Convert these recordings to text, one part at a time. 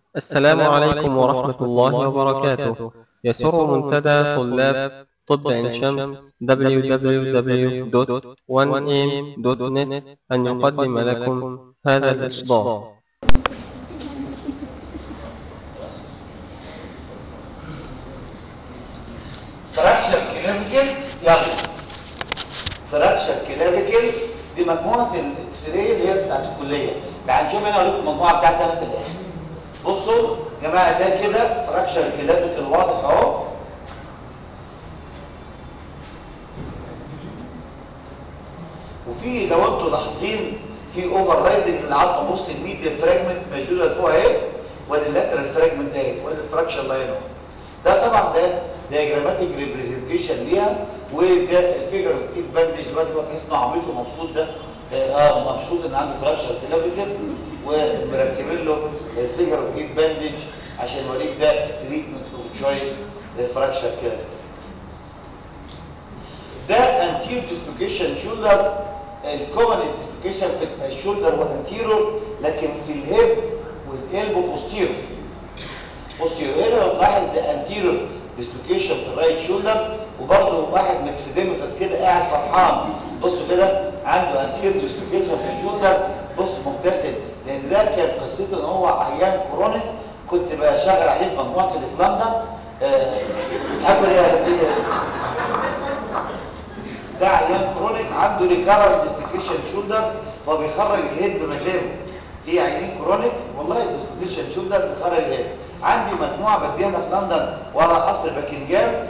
السلام عليكم ورحمة الله وبركاته يسر منتدى طلاب طب عين شمس www.1am.net أن يقدم لكم هذا الإصدار فراكشر كلافيكل يلا فراكشر كلافيكل دي مجموعه الاكس راي اللي هي بتاعت الكليه تعال نشوف هنا اقول لكم المجموعه بتاعتها في الاخر بصوا يا جماعه ده كده فراكشر كلافيكل واضح اهو وفي لو انتوا لاحظين في اوفر رايدنج للعظمه بص الميديا فراجمنت موجوده فوق اهي وادي اللاترال فراجمنت اهي وادي الفراكشر لاين اهو ده طبعا ده دياجراماتيك ريبريزنتيشن ليها وده الفيجر اوف ايد باندج الواد هو تحس انه عبيط ومبسوط ده اه مبسوط ان عنده فراكشر كلافيكل ومركبين له الفيجر اوف ايد باندج عشان يوريك ده التريتمنت اوف تشويس للفراكشر كلافيكل ده انتير ديسلوكيشن شولدر الكومن ديسلوكيشن في الشولدر والانتيرور لكن في الهيب والقلب بوستيرور بوستيرور هنا لو تلاحظ ده انتيرور ديسلوكيشن في الرايت شولدر وبرده واحد مكسديمتس كده قاعد فرحان بصوا كده عنده انتيرور ديسلوكيشن في الشولدر بص مبتسم لان ده كان قصته ان هو عيان كرونيك كنت بشغل عليه في مجموعه اللي في لندن أه حاجه ده عيان كرونيك عنده ريكارنت ديسلوكيشن شولدر فبيخرج الهيد بمزاجه في عيانين كرونيك والله ديسلوكيشن شولدر بيخرج الهيد عندي مجموعه بديها في لندن ورا قصر باكنجهام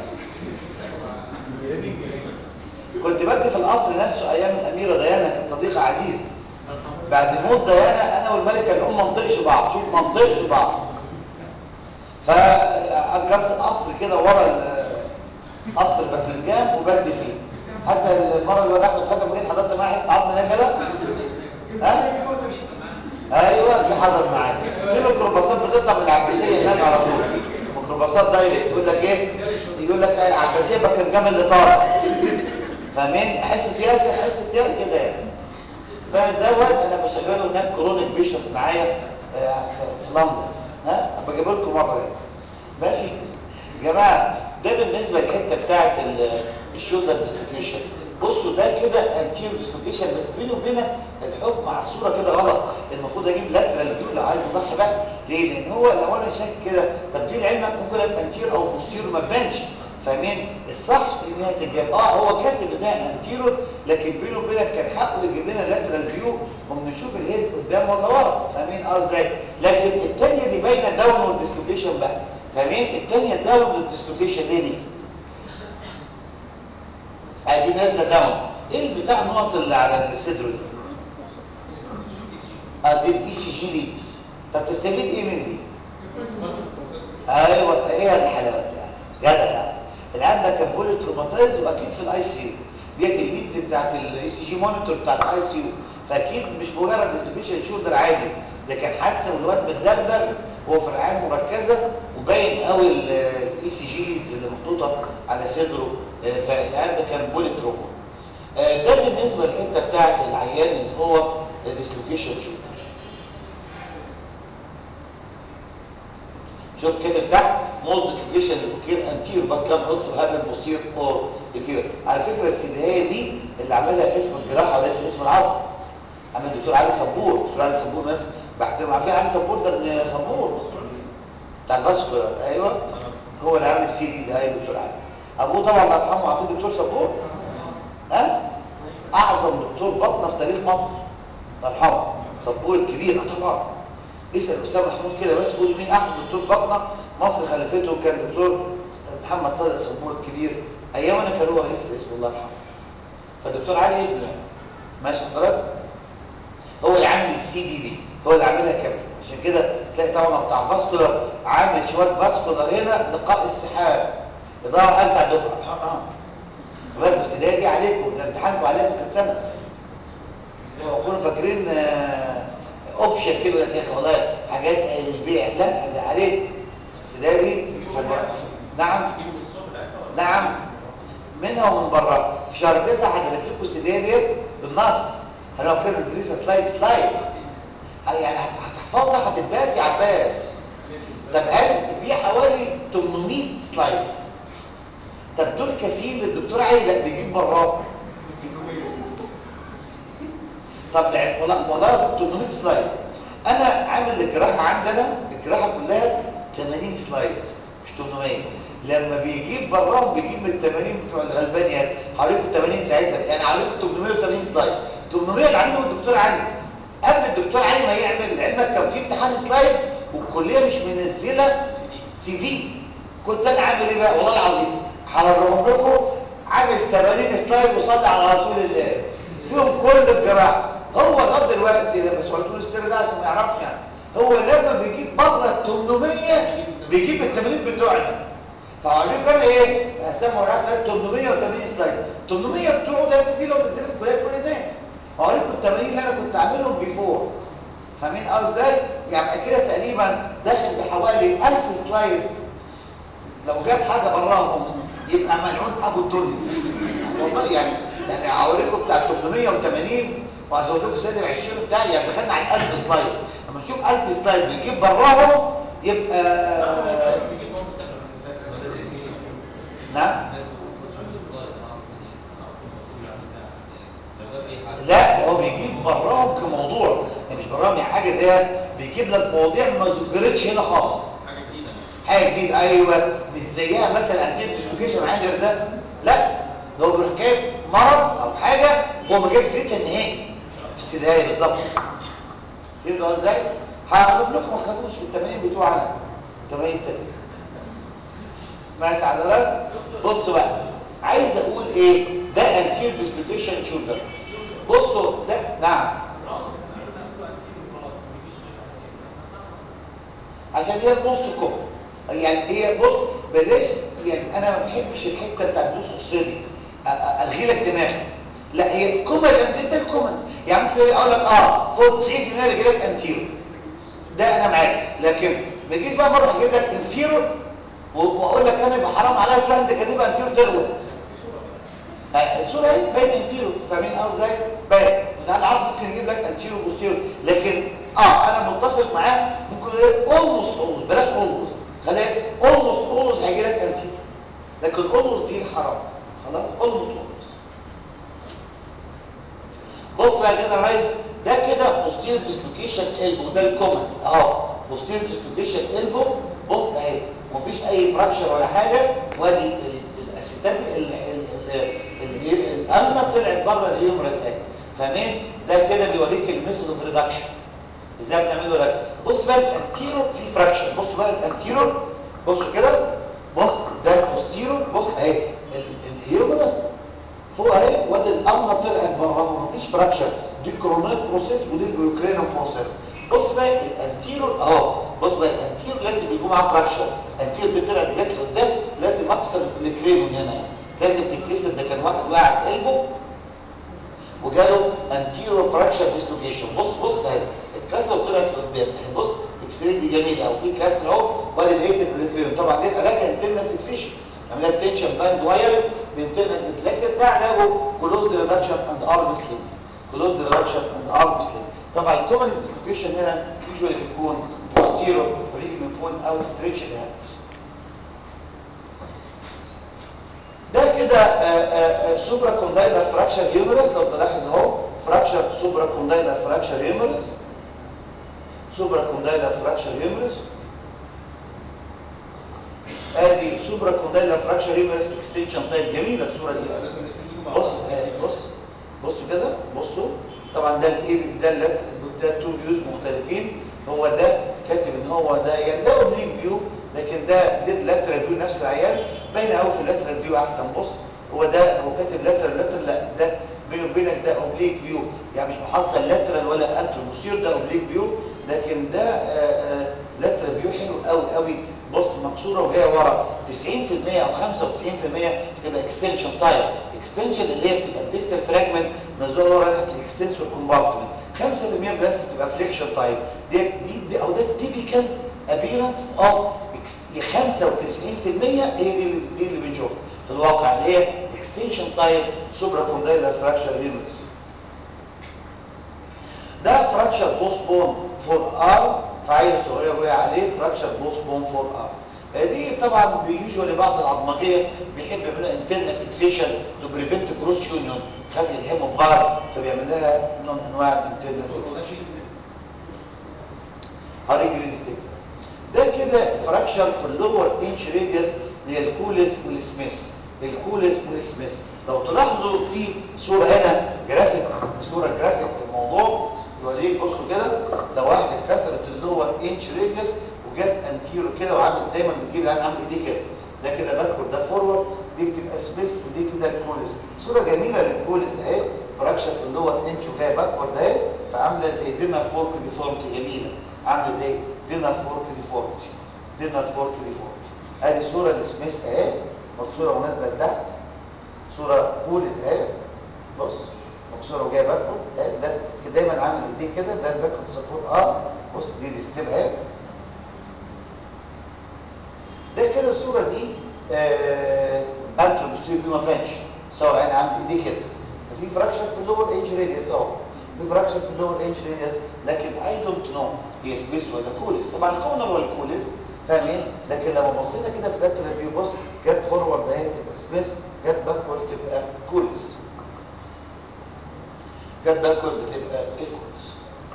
كنت بدي في القصر نفسه ايام الاميره ديانا كانت صديقه عزيزه بعد موت ديانا انا والملكه الام ما نطقش بعض شوف ما نطقش بعض فاجرت قصر كده ورا قصر باكنجهام وبدي فيه حتى المره اللي احمد فتحي بقيت حضرت معاه حته عظم هنا كده ها ايوه اللي حضر معايا في ميكروباصات بتطلع من العباسيه هناك على طول ميكروباصات دايركت يقول لك ايه يقول لك ايه عباسيه بكر جمل اللي طالع فاهمين احس بياس احس بياس كده يعني فدوت انا بشغله هناك كرونيك بيشنت معايا في لندن ها بجيب لكم مره يعني. ماشي يا جماعه ده بالنسبه للحته بتاعت الشولدر ديسلوكيشن بصوا ده كده انتير ديسلوكيشن بس بيني وبينك الحكم على الصوره كده غلط المفروض اجيب لاترال فيو لو عايز صح بقى ليه لان هو لو انا شاك كده طب دي لعلمك ممكن ابقى انتير او بوستير ما تبانش فاهمين الصح ان هي تتجاب اه هو كاتب انها انتيرور لكن بينه وبينك كان حقه يجيب لنا لاترال فيو وبنشوف الهيد قدام ولا ورا فاهمين اه ازاي لكن الثانيه دي باينه داون ديسلوكيشن بقى فاهمين الثانيه داون ديسلوكيشن ليه دي عايزين نازله داون ايه البتاع النقط اللي على الصدر دي اه دي الاي سي جي ليدز طب تستفيد ايه من دي ايوه ايه الحلاوه دي جدع يعني الان ده كان بولي تروماتايز واكيد في الاي سي يو ديت الليدز بتاعت الاي سي جي مونيتور بتاع الاي سي يو فاكيد مش مجرد ديستريبيوشن شولدر عادي ده كان حادثه والواد متدغدغ وهو في الرعايه مركزه وباين قوي الاي سي جي ليدز اللي محطوطه على صدره فالان ده كان بولي تروما ده بالنسبه للحته بتاعت العيان اللي هو ديسلوكيشن شولدر شوف كده تحت مول ديسلوكيشن اوكير انتير بس كان اولسو هابن بوستير اور انفير على فكره السدهيه دي اللي عاملها اسم الجراحه وليس اسم العظم عامل الدكتور علي صبور الدكتور علي صبور ناس بحترم عارفين علي صبور ده ابن صبور بتاع الفاسكولار ايوه هو اللي عامل السي دي ده ايوه الدكتور علي ابوه طبعا الله يرحمه عارفين الدكتور صبور ها اعظم دكتور بطنه في تاريخ مصر الله يرحمه صبور الكبير طبعا اسال استاذ محمود كده بس قول مين احسن دكتور بطنه مصر خلفته كان دكتور محمد طارق صبور الكبير ايام انا كان هو رئيس الاسم الله يرحمه فالدكتور علي ابن ماشي حضرتك هو اللي عامل السي دي دي هو اللي عاملها كامله عشان كده تلاقي طبعا بتاع فاسكولار عامل شويه فاسكولار هنا لقاء السحاب اضاءه امتع دفعه بس بس ده دي عليكم ده امتحانكم عليكم كانت سنه كانوا فاكرين اوبشن كده يا اخي والله حاجات للبيع لا ده عليكم بس ده دي نعم نعم منها ومن بره في شهر 9 هجلت لكم السديه ديت بالنص هنقف كده ندرسها سلايد سلايد يعني هتحفظها هتتباس يا عباس طب هل في حوالي 800 سلايد طب دول كفيل الدكتور علي لا بيجيب براه طب ده والله والله 800 سلايد انا عامل الجراحه عندنا الجراحه كلها 80 سلايد مش 800 لما بيجيب براهم بيجيب من 80 بتوع الغلبانيات حوالي 80 ساعتها يعني حوالي 880 سلايد 800 اللي عامله الدكتور علي قبل الدكتور علي ما يعمل علمك كان في امتحان سلايد والكليه مش منزله سي في كنت انا عامل ايه بقى والله العظيم هوريهم لكم عامل 80 سلايد وصلي على رسول الله فيهم كل الجراحه هو لغايه دلوقتي لما سالته له السر ده عشان ما يعرفش يعني هو لما بيجيب بره ال 800 بيجيب ال 80 بتوعنا فعارفين كان ايه؟ اسامه وراء سلايد 880 سلايد 800 بتوعه ده السي في لو نزلت في كليه كل الناس هوريكم ال 80 اللي انا كنت عاملهم بيفور فاهمين اه ازاي؟ يعني كده تقريبا داخل بحوالي 1000 سلايد لو جت حاجه براهم يبقى ملعون ابو الدنيا والله يعني يعني هوريكم بتاع 880 وهزود لكم سنه ال 20 بتاعي يعني دخلنا على 1000 سلايد لما نشوف 1000 سلايد بيجيب براهم يبقى نعم لا هو بيجيب براهم كموضوع يعني مش براهم يعني حاجه زيها بيجيب لك مواضيع ما ذكرتش هنا خالص حاجه جديده ايوه مش زيها مثلا انتيب ديسلوكيشن عاجر ده لا ده هو بيروح جايب مرض او حاجه هو ما جايب سيرتها النهائي في السدايه بالظبط فهمتوا ازاي؟ هقول لكم ما تخافوش في التمارين بتوعنا التمارين تاني ماشي عضلات بص بقى عايز اقول ايه ده انتير ديسلوكيشن شولدر بصوا ده نعم عشان هي البوست كوم يعني هي بص بلاش يعني انا ما بحبش الحته بتاعت دوس الصدي الغي لك دماغي لا هي كومن انت الكومن يعني ممكن اقول لك اه فوق 90% يجي لك انتيرو ده انا معاك لكن ما يجيش بقى مره اجيب لك انفيرو واقول لك انا يبقى حرام عليا تروح انت كاتبها انفيرو تغلط الصوره اهي باين انفيرو فاهمين اه ازاي باين ده العرض ممكن يجيب لك انتيرو بوستيرو لكن اه انا متفق معاه ممكن ايه اولموست اولموست بلاش اولموست خليها اولموست اولموست هيجي لك انتيرو لكن اولموست دي حرام خلاص اولموست اولموست بص بقى كده يا ريس ده كده بوستير ديسلوكيشن البو ده الكومنت اهو بوستير ديسلوكيشن البو بص اهي مفيش اي فراكشر ولا حاجه وادي الاسيتامي الامنه طلعت بره اليومرس اهي فاهمين ده كده بيوريك الميثود اوف ريدكشن ازاي بنعمله ريدكشن بص بقى الانتيرور في فراكشن بص بقى الانتيرور بص كده بص ده البوستيرور بص اهي الهيومرس فوق اهي وادي الامنه طلعت بره مفيش فراكشر دي الكورونات بروسيس ودي البيوكرينال بروسيس بص بقى الانتيرور اهو بص بقى الانتيرور لازم يكون معاه فراكشر الانتيرور دي طلعت جت لقدام لازم اكسر الكريمون هنا لازم تتكسر ده كان واحد واقع في قلبه وجاله انتيرو فراكشر ديسلوكيشن بص بص اهي اتكسر وطلعت لقدام بص اكس راي دي جميله اهو في كسر اهو وادي بقيه الكريمون طبعا دي علاجها انترنال فيكسيشن عملها تنشن باند واير بانترنال لكن ده علاجه كلوز ريدكشن اند ارم سليب كلوز ريدكشن اند ارم سليب طبعا الكومن ديسلوكيشن هنا يوجوالي بيكون بوستيرو بيجي من فوق او ستريتش الهاند ده كده سوبرا كوندايلر فراكشر هيومرس لو تلاحظ اهو فراكشر سوبرا كوندايلر فراكشر هيومرس سوبرا كوندايلر فراكشر هيومرس ادي سوبرا كوندايلر فراكشر هيومرس اكستنشن تايب جميله الصوره دي بص بص بصوا كده بصوا طبعا ده الايه ده ده تو فيوز مختلفين هو ده كاتب ان هو ده يعني ده اوبليك فيو لكن ده ديد لاترال فيو نفس العيان باين قوي في اللاترال فيو احسن بص هو ده هو كاتب لاترال لاترال لا ده بينه وبينك ده اوبليك فيو يعني مش محصل لاترال ولا انتر بوستير ده اوبليك فيو لكن ده لاترال فيو حلو قوي قوي بص مكسوره وجايه ورا 90% او 95% تبقى اكستنشن تايب اكستنشن اللي هي بتبقى الديستال فراجمنت مزوره ورا ناحيه الاكستنسور كومبارتمنت 5% بس بتبقى فليكشن تايب دي دي, دي او ده التيبيكال ابيرنس اوف 95% هي دي اللي, دي اللي بنشوفها في الواقع اللي هي اكستنشن تايب سوبرا كوندايلر فراكشر هيومنز ده فراكشر بوست بون فور ار فعيل صغير وقع عليه فراكشر بوست بون فور ار دي طبعا بيوجوالي بعض العظمجيه بيحب يعملوا انترنال فيكسيشن تو بريفنت كروس يونيون خاف يلهموا ببعض فبيعمل لها نوع من انواع الانترنال فيكسيشن هاري جرين ستيك ده كده فراكشر في اللور انش ريديوس للكولز والسميث الكولز والسميث لو تلاحظوا في صوره هنا جرافيك صوره جرافيك للموضوع يوريك بصوا كده لو واحد اتكسرت اللور انش ريديوس وجت انتيرو كده وعامل دايما بتجيب العين عامل ايديه كده ده كده باكورد ده فورورد دي بتبقى سميث ودي كده الكولز صوره جميله للكولز اهي فراكشر في اللور انش وجايه باكورد اهي فعامله زي دينر فورك ديفورمتي جميله عامله زي دينر فورك ديفورمتي دينر فورك ديفورمتي ادي صوره لسميث اهي مكسوره ونازله لتحت صوره كولز اهي بص مكسوره وجايه باكورد اهي ده دايما عامل ايديه كده ده الباكورد سبورت اه بص دي الستيب اهي ده كده الصوره دي انترو بوستيريور بيما بنش صور عين عامل ايديه كده ففي فراكشر في اللور انج ريديوس اهو في فراكشر في اللور انج ريديوس لكن اي دونت نو هي سبيس ولا كوليس طبعا الكونر ولا كوليس فاهمين لكن لما بصينا كده في لاترال فيو بص جت فورورد اهي تبقى سبيس جت باكورد تبقى كوليس جت باكورد بتبقى الكوليس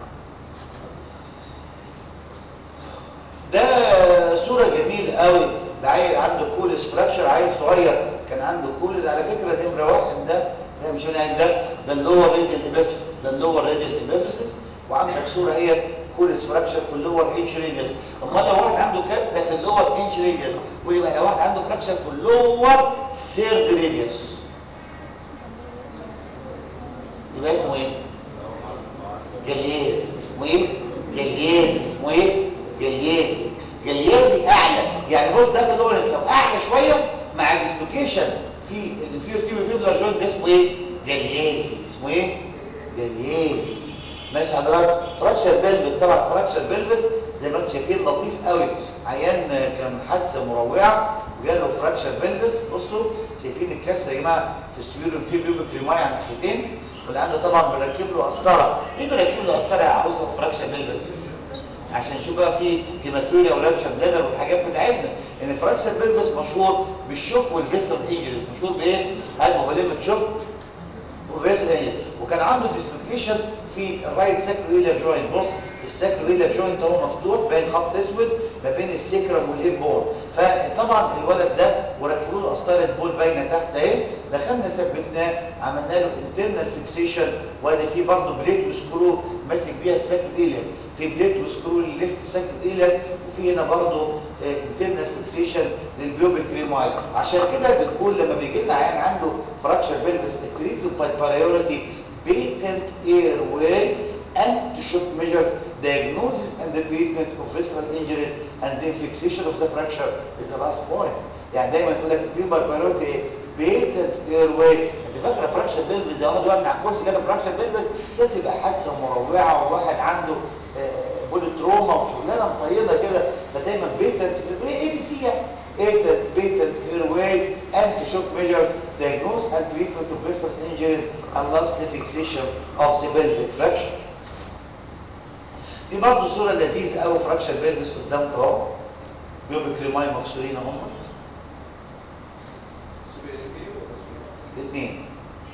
ده صوره جميله قوي لعيل عنده كوليس فراكشر عيل صغير كان عنده كوليس على فكره نمره واحد ده ده مش العين ده ده اللور راديال ابيفيسيس ده اللور راديال ابيفيسيس وعندك صوره هي كوليس فراكشر في اللور انش ريديوس امال لو واحد عنده كاب ده في اللور انش ريديوس ويبقى لو واحد عنده فراكشر في اللور سيرد ريديوس يبقى اسمه ايه جلياز اسمه ايه جلياز اسمه ايه جليازي جليازي اعلى يعني بص ده في اللور انش اعلى شويه مع ديسلوكيشن في الفيو تيبي فيبلر جوينت ده اسمه ايه جليازي اسمه ايه جليازي ماشي حضرتك فراكشر بيلفس طبعا فراكشر بيلفس زي ما انتم شايفين لطيف قوي عيان كان حادثه مروعه وجاله فراكشر بيلفس بصوا شايفين الكسر يا جماعه في السيوريوم في بيوبك ريماي على الناحيتين واللي عنده طبعا بنركب له قسطره ليه بنركب له قسطره يا عروسه في فراكشر بيلفس عشان نشوف بقى في هيماتوريا ورابشر بلادر والحاجات بتاعتنا ان فراكشر بيلفس مشهور بالشوك والفيسل انجريز مشهور بايه هايبوفوليميك شوك وفيسل انجريز وكان عنده ديسلوكيشن في الرايت ساكرويلر جوينت بص الساكرويلر جوينت اهو مفتوح باين خط اسود ما بين السكرم والهيب بون فطبعا الولد ده وركبوا له قسطره بول باينه تحت اهي دخلنا ثبتناه عملنا له انترنال فيكسيشن وادي فيه برضه بليت وسكرو ماسك بيها الساكرويلر في بليت وسكرو للليفت ساكرويلر وفي هنا برضه انترنال فيكسيشن للبيوبيك ريماي عشان كده بنقول لما بيجي لنا عيان عنده فراكشر بيلفس التريتمنت باي برايورتي patent airway and to shock measures diagnosis and the treatment of visceral injuries and then fixation of the fracture is the last point يعني دايما تقول لك في بايبريورتي ايه patent airway انت فاكره فراكشر بيلفس ده واحد واقف على الكرسي كده فراكشر بيلفس ده تبقى حادثه مروعه وواحد عنده بولي تروما وشغلانه مطينه كده فدايما بيتنت اي بي سي يعني patent patent airway and to shock measures diagnose and treatment of visceral injuries and lastly fixation of the pelvic fracture دي برضه صورة لذيذة قوي فراكشر بيلبس قدامك اهو بيوبك ريماي مكسورين اهم الاثنين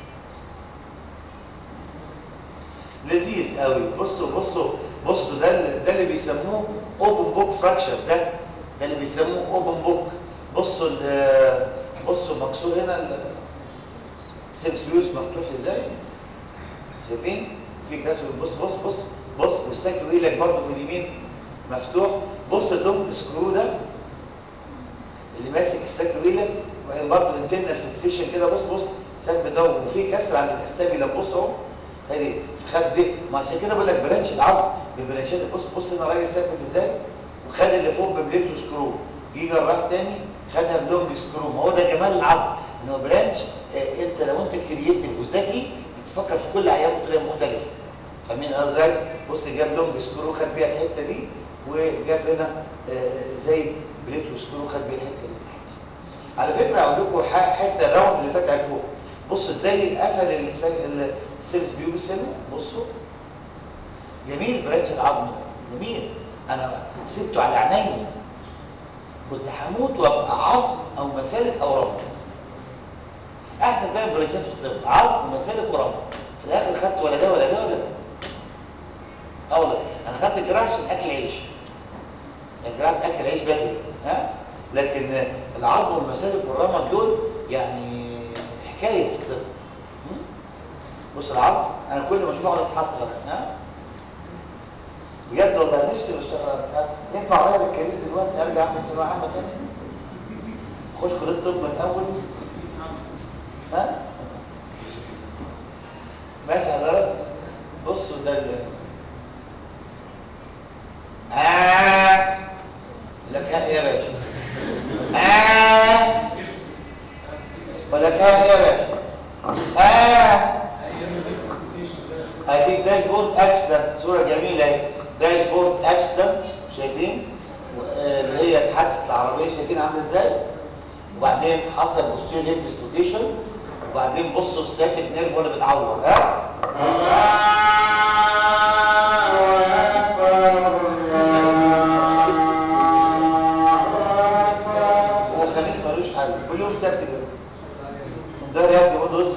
لذيذ قوي بصوا بصوا بصوا ده اللي ده اللي بيسموه اوبن بوك فراكشر ده ده اللي بيسموه اوبن بوك بصوا بصوا مكسور هنا السيبسيوس مفتوح ازاي شايفين في كسر بص بص بص بص والساكل ايدك برضه من اليمين مفتوح بص اللونج سكرو ده اللي ماسك الساكل ايدك وبعدين برضه انترنال فيكسيشن كده بص بص ساب ده وفي كسر عند الاستابيلا بص اهو ادي خد دي ما عشان كده بقول لك برانش العظم بالبرانشات بص بص هنا الراجل ثابت ازاي وخد اللي فوق ببليت وسكرو جه جراح تاني خدها بلونج سكرو ما هو ده جمال العظم ان هو برانش آه انت لو انت كرييتيف وذكي بتفكر في كل عيان بطريقه مختلفه فاهمين ازاي بص جاب لونج سكرو خد بيها الحته دي وجاب هنا آه زي بليت وسكرو خد بيها الحته اللي تحت على فكره اقول لكم حته الراوند اللي فات على فوق بصوا ازاي قفل السيلز بيوبس هنا بصوا جميل برانش العظم جميل انا سبته على عيني كنت هموت وابقى عظم او مسالك او رمل احسن ثلاث برانشات في الطب عظم ومسالك ورمل في الاخر خدت ولا ده ولا ده ولا ده اقول لك انا خدت الجراحه عشان اكل عيش الجراحه اكل عيش بدري ها لكن العظم والمسالك والرمل دول يعني حكايه في الطب م? بص العظم انا كل ما اشوف اقعد اتحسر ها بجد والله نفسي اشتغل ينفع اغير الكارير دلوقتي ارجع اخد ثانويه عامه تاني اخش كليه الطب من الاول ها ماشي حضرتك بصوا ده ال آه لك ها يا باشا آه ولا ها يا باشا آه هديك داشبورد اكسيدنت صوره جميله اهي داشبورد اكسيدنت شايفين اللي هي حادثه العربيه شايفين عامله ازاي وبعدين حصل بوستير هيب ديسلوكيشن وبعدين بصوا الساكت نيرف ولا بتعور ها هو خميس ملوش حل كل يوم سبت كده ده يا ابني برضه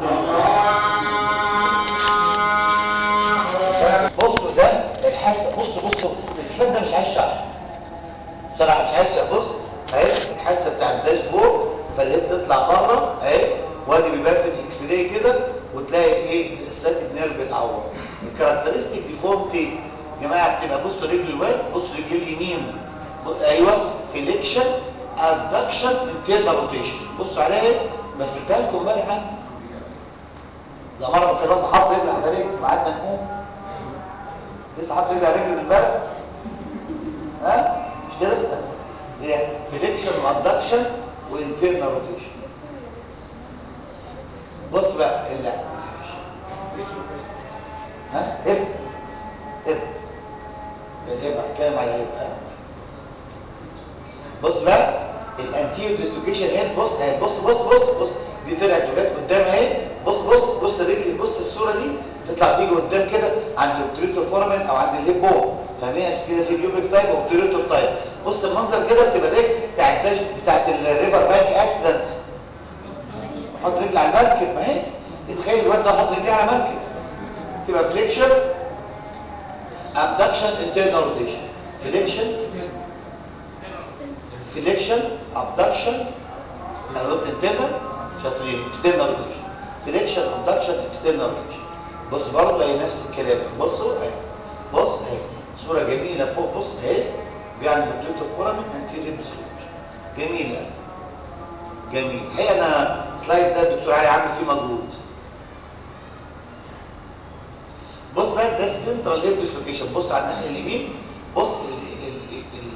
بصوا ده الحادثه بصوا بصوا الاسلام ده مش عايز شرح بصراحه مش عايز شرح بص اهي الحادثه بتاع الداشبورد فالهيد تطلع بره اهي وادي بيبان في الاكس راي كده وتلاقي ايه الساكت نيرف بيتعور الكاركترستيك ديفورمتي يا جماعه بتبقى بصوا رجل الواد بصوا رجل اليمين ايوه فليكشن ادكشن انترنال روتيشن بصوا عليها ايه بس لكم امبارح عنه ده مره كان الواحد حاط رجل على رجل وقعدنا نقوم لسه حاط رجل على رجل من امبارح ها مش كده هي فليكشن وادكشن وانترنال روتيشن بص بقى لا ها ابن ابن الهبه هتكلم على الهبه بص بقى الانتير ديستوكيشن هيد بص اهي بص بص بص بص دي طلعت وجت قدام اهي بص بص بص الرجل بص الصوره دي تطلع تيجي قدام كده عند التريتو فورمن او عند الليب بون فاهمين عشان كده في اليوبيك تايب والتريتو تايب بص المنظر كده بتبقى الرجل بتاعت بتاعت الريفر بانك اكسيدنت حط رجل على المركب ما هي تخيل الواد ده حط رجليه على مركب تبقى فليكشن ابدكشن انترنال روتيشن فليكشن فليكشن ابدكشن الروت انترنال شاطرين اكسترنال روتيشن فليكشن ابدكشن اكسترنال روتيشن بص برضه هي نفس الكلام بصوا اهي بص اهي صوره جميله فوق بص اهي بيعني بتوت الفورامين انتيريور ديسلوكيشن جميله جميل الحقيقه انا السلايد ده الدكتور علي عامل فيه مجهود بص بقى ده السنترال هيب ديسلوكيشن بص على الناحيه اليمين بص ال ال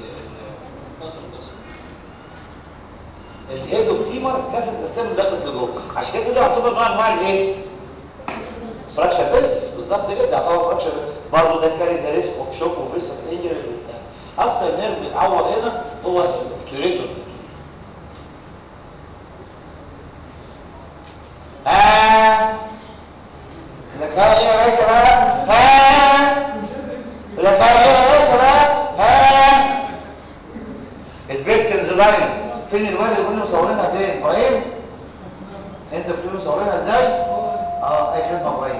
ال الهيد فيمر كاسه الدستان دخلت لجوه عشان كده ده يعتبر نوع انواع الايه فراكشر بيلز بالظبط كده يعتبر فراكشر برضه ده كاري ذا ريسك اوف شوك وفيسك انجريز وبتاع اكتر نيرف بيتعور هنا هو التوريتور ها لك ها ايه يا باشا بقى ها لك ها ايه يا باشا بقى ها البيركنز لاينز فين الواد اللي كنا مصورينها فين ابراهيم انت بتقول مصورينها ازاي اه اي خدمه ابراهيم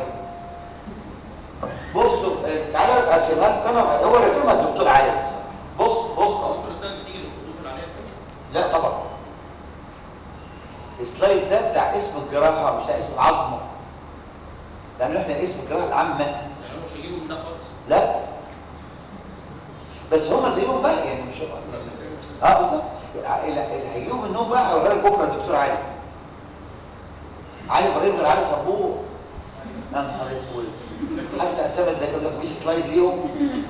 بصوا تعالى اقسمها لك انا هو رسمها الدكتور علي بص بص لا طبعا السلايد ده بتاع اسم الجراحه مش بتاع اسم العظمه لان احنا اسم الجراحه العامه يعني هم مش هيجيبوا من ده خالص لا بس هم زيهم بقى يعني مش اه بالظبط اللي هيجيهم منهم بقى هوريها لك بكره الدكتور علي علي ابراهيم غير علي صبور يا نهار اسود حتى اسامه ده جاب لك مش سلايد ليهم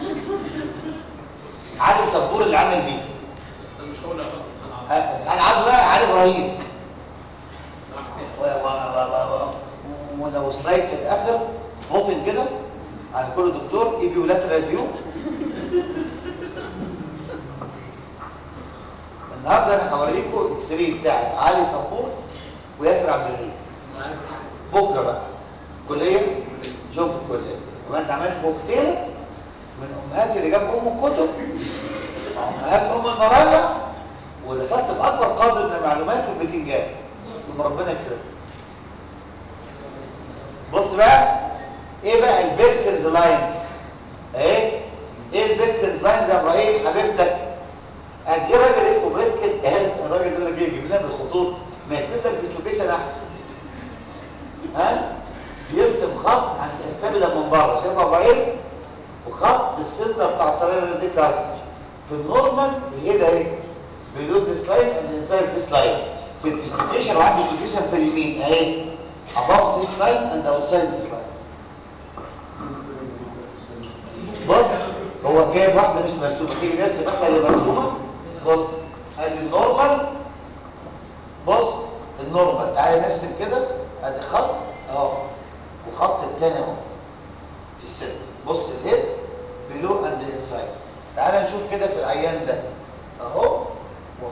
علي صبور اللي عمل دي بس ده مش هو اللي هيحط انا عارف بقى علي ابراهيم و- و- و- و- ولو سلايد في الاخر سبوتنج كده على كل دكتور اي بي لاترال فيو النهارده انا هوريكم الاكس راي بتاعت علي صفور وياسر عبد الرحيم بكره بقى كليه شوف في الكليه يبقى انت عملت كوكتيل من امهات اللي جاب ام الكتب امهات ام المراجع واللي خدت باكبر قدر من المعلومات في البتنجان ثم ربنا يكرمك بص بقى ايه بقى البيركنز لاينز اهي ايه البيركنز لاينز يا ابراهيم حبيبتك قد ايه راجل اسمه بيركن اهي الراجل اللي جاي يجيب لنا بالخطوط ما يكتب لك ديسلوكيشن احسن ها بيرسم خط عند الاستابيلا من بره شايف يا ابراهيم وخط في السنتر بتاع الطريقه دي كارتج في النورمال ايه ده ايه بيلوز سلايد اند انسايد ذيس لاين في الديسلوكيشن وعنده ديسلوكيشن في اليمين اهي above this line and outside this line بص هو جايب واحده مش مرسومه تيجي نرسم احنا اللي مرسومه بص ادي النورمال بص النورمال تعالى نرسم كده ادي خط اهو وخط التاني اهو في السنتر بص الهيد بلو اند انسايد تعالى نشوف كده في العيان ده اهو واهو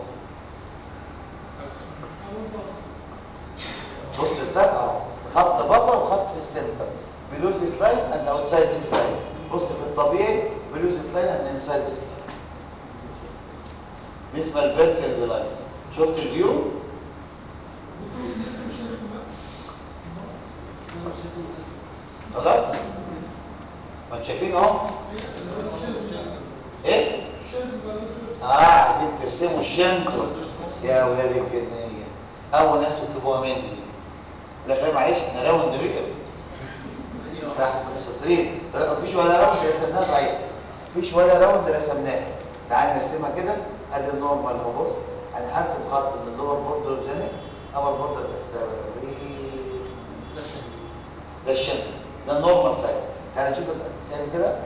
بص الفرق اهو خط بره وخط في السنتر بلوز لاين اند اوتسايد لاين بص في الطبيعي بلوز لاين اند انسايد لاين دي اسمها الفيرتيكالز لاينز شفت الفيو خلاص ما انتوا شايفين اهو ايه اه عايزين ترسموا الشنطه يا اولاد الجنيه اول ناس يطلبوها مني لكن معلش احنا راوند رئب تحت السطرين مفيش ولا راوند رسمناه صحيح مفيش ولا راوند رسمناه تعال نرسمها كده ادي النورمال اهو بص انا هرسم خط من اللور بوردر جانب اول بوردر بس ده الشنطه ده النورمال سايد تعال نشوف الثاني كده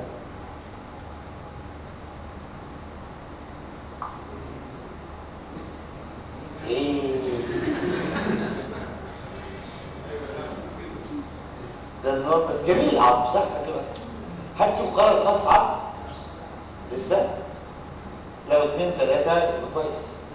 ايه ده النور بس جميل عظم صح هتبقى هات في مقرر خاص عظم لسه لو اتنين تلاتة يبقى كويس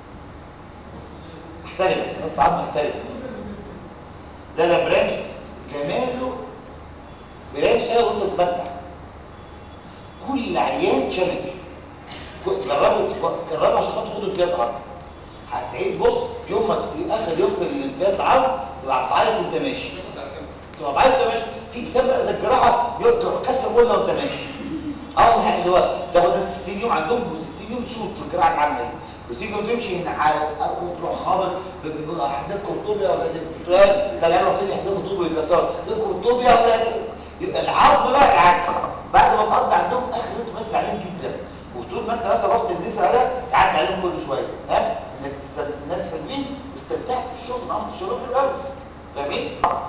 احترم خاص عظم احترم ده لا برانش جماله برانش ده وانت تبدع كل عيان شبكي جربوا جربوا عشان خاطر خدوا امتياز عظم هتعيد بص يومك اخر يوم في الامتياز العظم تبقى بتعيط وانت ماشي تبقى بعيط وانت ماشي في سبب زي الجراحه يقدر كسر ولا وانت ماشي اول حاجه اللي هو تاخد 60 يوم عندهم 60 يوم شوط في الجراحه العامه دي بتيجي وتمشي هنا على تروح خابط هحدفكم طوب يا اولاد الدكتور طلعوا فين يحدفوا طوب ويكسروا يحدفكم طوب يا اولاد العظم بقى العكس بعد ما تقضي عندهم اخر انتوا بس عليهم جدا وطول ما انت مثلا رحت النساء ده تعدي عليهم كل شويه ها انك تست... الناس فاهمين واستمتعت بالشغل معاهم الشغل في الاول فاهمين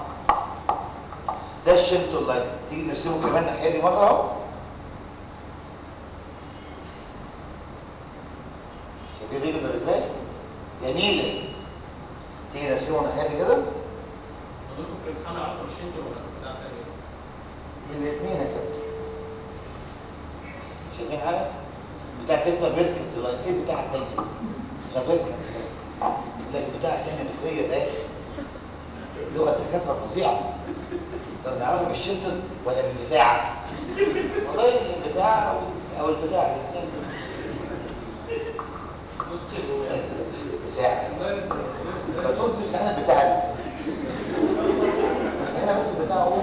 ده الشمت والله تيجي نرسمه كمان الناحيه دي مره اهو شايفين رجل ازاي جميله تيجي نرسمه الناحيه دي كده حضرتك في الامتحان عرضوا الشنطه ولا بتاع تاني؟ من الاثنين يا كابتن شايفين حاجه بتاع اسمها بيركنز لاين ايه بتاع التاني اسمها بيركنز لاين لكن بتاع التاني نقيه ده لغه الدكاتره فظيعه لو نعرفها بالشنطن ولا بالبتاع والله البتاع او او البتاع الاثنين بتاع ما تقول تفتح لنا البتاع دي افتح لنا بس البتاع هو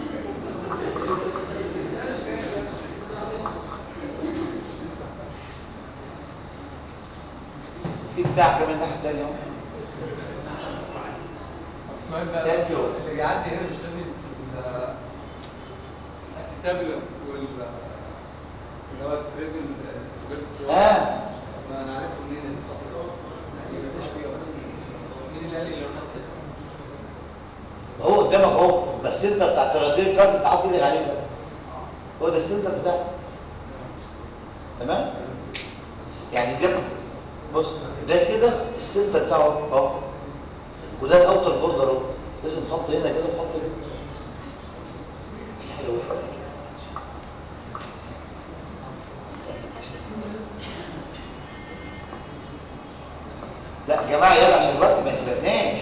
في بتاع كمان ناحيه ثانيه اهو السؤال بقى Thank you. اللي بيعدي هنا مش لازم ال- الاسيتابل وال اللي هو التريبل اه ما انا عرفت منين الخط ده يعني مفيش فيه أولا. مين اللي قال لي لو خط هو قدامك اهو بس السنتر بتاع الترادير كارت انت حاطط ايدك عليه بقى هو ده السنتر بتاعه تمام يعني ده بص ده كده السنتر بتاعه اهو وده الاوتر بوردر اهو لازم تحط هنا كده تحط هنا في حاجه واحده لا يا جماعه يلا عشان الوقت ما يسبقناش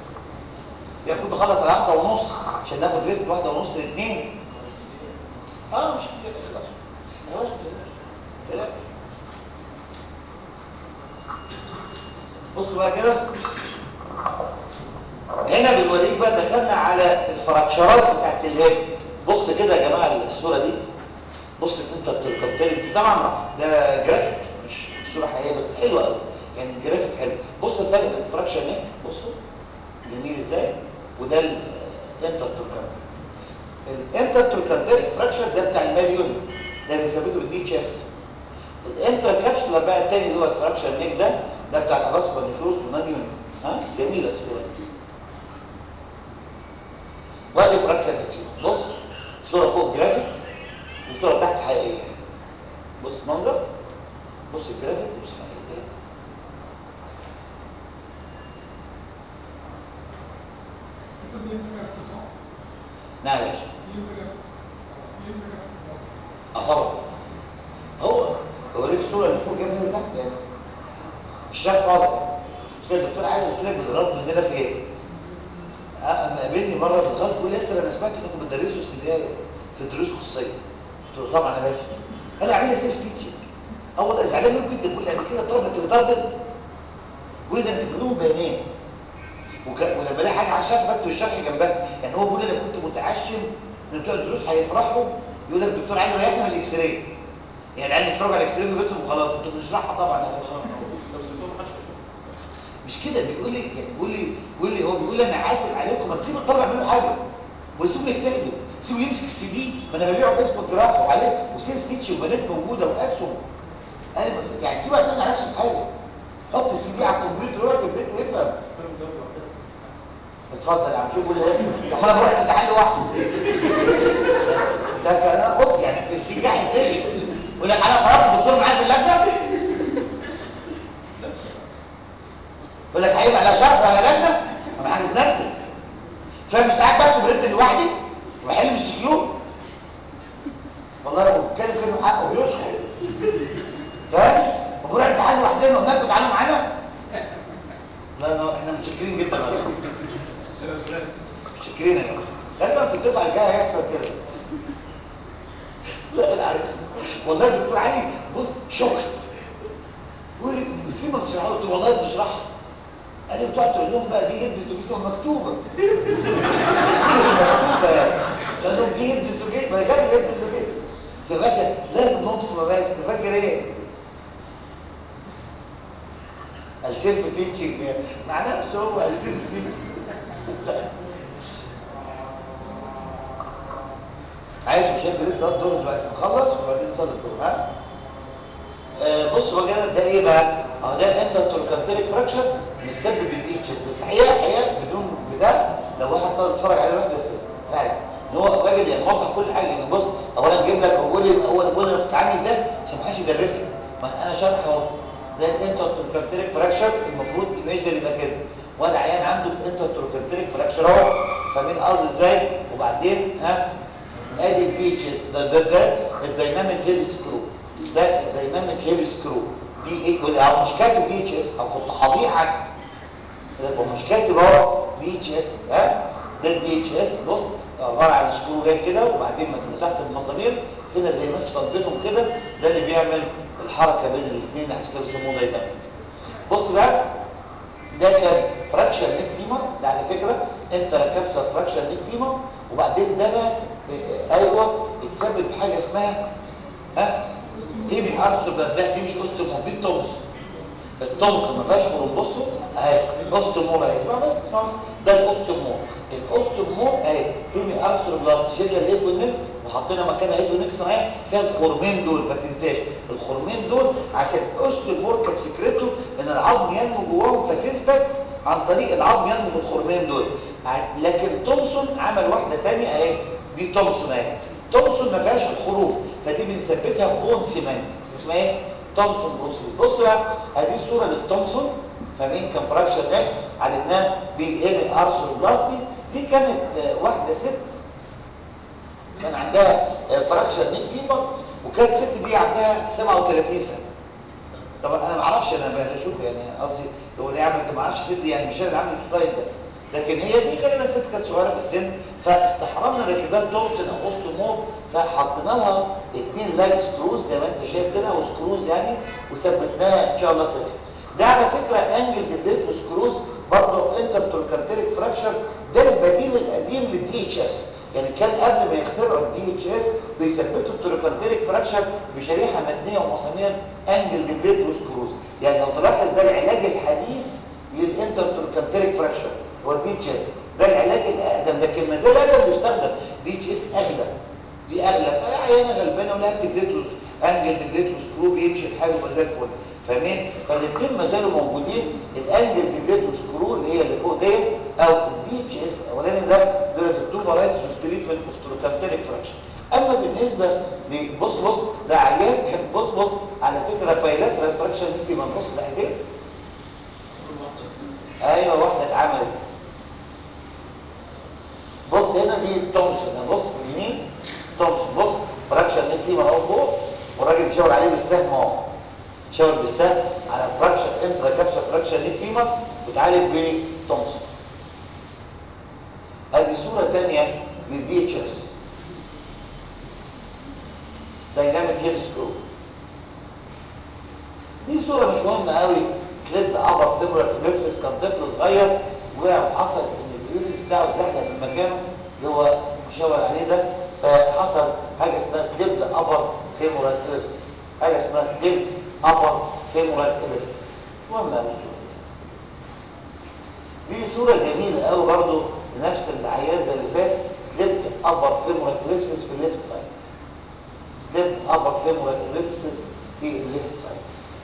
المفروض نخلص على واحدة ونص عشان ناخد ريست واحدة ونص لاثنين اه مش كده خلاص خلاص كده لا. بصوا بقى كده هنا بنوريك بقى دخلنا على الفراكشرات بتاعت الهيد بص كده يا جماعه الصوره دي بص انت التركنتين دي طبعا ده جرافيك مش صوره حقيقيه بس حلوه قوي يعني الجرافيك حلو بص الفرق بين الفراكشر نيك بصوا جميل ازاي وده الانتر تركنتين الانتر تركنتين فراكشر ده بتاع الماليون ده بيثبته بالدي تشيس الانتر كابسولار بقى التاني اللي هو الفراكشر نيك ده ده بتاع الاباسكو نيكروز ونانيون ها جميله الصوره دي وادي فراكشر نيك بص صوره فوق جرافيك وصوره تحت حقيقيه بص منظر بص الجرافيك بص حقيقيه نعم يا باشا اه طبعا هو بوريك الصوره اللي فوق جنب اللي تحت يعني الشرح واضح مش كده الدكتور عايز قلت لك بالغصب مننا في ايه؟ اه اما قابلني مره بالغصب بيقول لي ياسر انا سمعت انكم بتدرسوا استدلال في دروس خصوصيه قلت له طبعا يا باشا قال لي اعمل لي سيلف تيتشنج اول ده زعلان منكم جدا بيقول لي قبل كده طلبه ريتاردد بيقول لي ده بيجيب لهم بيانات وك... ولما الاقي حاجه على الشرح بكتب الشرح جنبها يعني هو بيقول لي انا كنت متعشم ان بتوع الدروس هيفرحوا يقول لك الدكتور عايز يريحنا من الاكس راي يعني العيال بيتفرجوا على الاكس راي في بيتهم وخلاص انتوا بنشرحها طبعا يا باشا لو سبتهم محدش هيشوف مش كده بيقول لي يعني بيقول لي بيقول لي هو بيقول لي انا عاتب عليكم ما تسيبوا الطلبه يعملوا حاجه ويسيبوا يجتهدوا سيبوا يمسك السي دي ما انا ببيعه باسم الجراحه وعليه وسيلز فيتش وبنات موجوده واسهم انا يعني سيبوا يعتمد على نفسه في حاجه حط السي دي على الكمبيوتر دلوقتي في البيت وافهم اتفضل يا عم شوف بيقول ايه طب انا بروح الامتحان لوحدي ده كلام قط يعني في السي دي هيتلغي يقول لك انا خرجت الدكتور معايا في اللجنه يقول لك عيب على شرح ولا لجنه انا حاجه تنرفز فاهم مش قاعد بكتب ريت لوحدي وبحل من السكيو والله هو بيتكلم كلمه حق وبيشخر فاهم وبروح امتحان لوحدنا وقلنا لكم تعالوا معانا لا لا احنا متشكرين جدا على متشكرين يا جماعه غالبا في الدفعه الجايه هيحصل كده لا لا والله الدكتور علي بص شكت بيقول لي مسلمه بتشرحها قلت له والله بتشرحها قال لي بتقعد تقول لهم بقى دي هبدس وجيس مكتوبه مكتوبه يعني قال لهم دي هبدس وجيس ما انا كاتب هبدس وجيس قلت له يا باشا لازم ننصف يا باشا انت فاكر ايه؟ السيلف تيتشنج مع نفسه هو السيلف تيتشنج عايز مش انت لسه الدور دلوقتي نخلص وبعدين نصلي الدور ها آه بص بقى كده ده ايه بقى اهو ده انت توركانتريك فراكشر مسبب الاتش بس حقيقه حقيقه بدون بده لو واحد طالب اتفرج عليه لوحده فعلا ان هو راجل يعني موضح كل حاجه يعني بص اولا جيب لك هو لي اول اول انا بتعامل ده عشان ما حدش يدرسها ما انا شارح اهو ده انت توركانتريك فراكشر المفروض ايميجر يبقى كده وانا عيان عنده انت توركانتريك فراكشر اهو فاهمين قصدي ازاي وبعدين ها ادي البيتشز ده ده ده الدايناميك هيل سكرو ده الدايناميك هيل سكرو دي ايه او مش كاتب بيتشز او كنت هضيع عنك ومش كاتب اهو دي اتش اس ها ده الدي اتش اس بص عباره عن سكرو جاي كده وبعدين مدخول تحت المسامير فينا زي مفصل بينهم كده ده اللي بيعمل الحركه بين الاثنين عشان كده بيسموه دايناميك بص بقى ده كان فراكشر نيك فيمر ده على فكره انت ركبت فراكشر نيك فيمر وبعدين ده بقى ايوه اتسبب بحاجه اسمها ها هيبي ارثر ده دي مش اوستومور دي التونس التونس ما فيهاش بصوا اهي اوستومور اهي اسمع بس اسمع بس ده الاوستومور الاوستومور اهي هيبي ارثر بلاست شلنا الهيد والنك وحطينا مكانها هيد ونك صناعي فيها الخرمين دول ما تنساش الخرمين دول عشان الاوستومور كانت فكرته ان العظم ينمو جواهم فتثبت عن طريق العظم ينمو في الخرمين دول لكن تومسون عمل واحده ثانيه اهي دي تومسون اهي تومسون ما فيهاش الخروم فدي بنثبتها بون سيمنت اسمها ايه تومسون بروسيس بص بقى ادي صوره للتومسون فاهمين كان فراكشر ده عالجناه بهيمي ارثر بلاستي دي كانت واحده ست كان عندها فراكشر نيك فيبر وكانت الست دي عندها 37 سنه طبعا انا ما اعرفش انا بشوف يعني قصدي هو اللي يعمل انت ما اعرفش الست دي يعني مش انا اللي عامل السلايد ده لكن هي دي غالبا ست كانت صغيره في السن فاستحرمنا ركبات تومسون او اوستوموب فحطينا لها اثنين لاج سكروز زي ما انت شايف كده وسكروز يعني وثبتناها ان شاء الله تمام ده على فكره انجل ديبليت وسكروز برضه انترتروكانتريك فراكشر ده البديل القديم للدي اتش اس يعني كان قبل ما يخترعوا الدي اتش اس بيثبتوا التروكانتريك فراكشر بشريحه متنيه ومسامير انجل ديبليت وسكروز يعني لو تلاحظ ده العلاج الحديث للانترتروكانتريك فراكشر هو الدي اتش اس ده العلاج الاقدم لكن ما زال اقدم بيستخدم دي اتش اس اغلى دي اغلى فهي عيانه غلبانه ولها ديبليت انجل ديبليت وسكرو بيمشي الحال وما زي الفل فاهمين فالاثنين ما زالوا موجودين الانجل ديبليت وسكرو اللي هي اللي فوق ديت او الدي اتش اس الاولاني ده دول التو فرايتيز اوف تريتمنت اوف تروكانتريك فراكشن اما بالنسبه لبص بص ده عيان كان بص بص على فكره بايلاترال فراكشن دي في منقص الايدين ايوه واحده اتعملت بص هنا دي تومسون بص اليمين تومسون بص فراكشن دي فيه اهو فوق والراجل بيشاور عليه بالسهم اهو شاور بالسهم على فراكشن انترا كابسول فراكشن دي فيما بتعالج بتومسون ادي صوره ثانيه للدي اتش اس دايناميك هيب سكرو دي صوره مش مهمه قوي سليبت ابر فيبرال ابيفيس كان طفل صغير وقع وحصل ان الابيفيس بتاعه اتزحلق من مكانه اللي هو مشاور عليه ده فحصل حاجه اسمها سليبت ابر فيمورال ابيفيس حاجه اسمها سليبت ابر فيمورال ابيفيس مش مهم قوي الصوره دي دي صوره جميله قوي برضو لنفس العيان زي اللي فات سليبت ابر فيمورال ابيفيس في الليفت سايد سليبت ابر فيمورال ابيفيس في الليفت سايد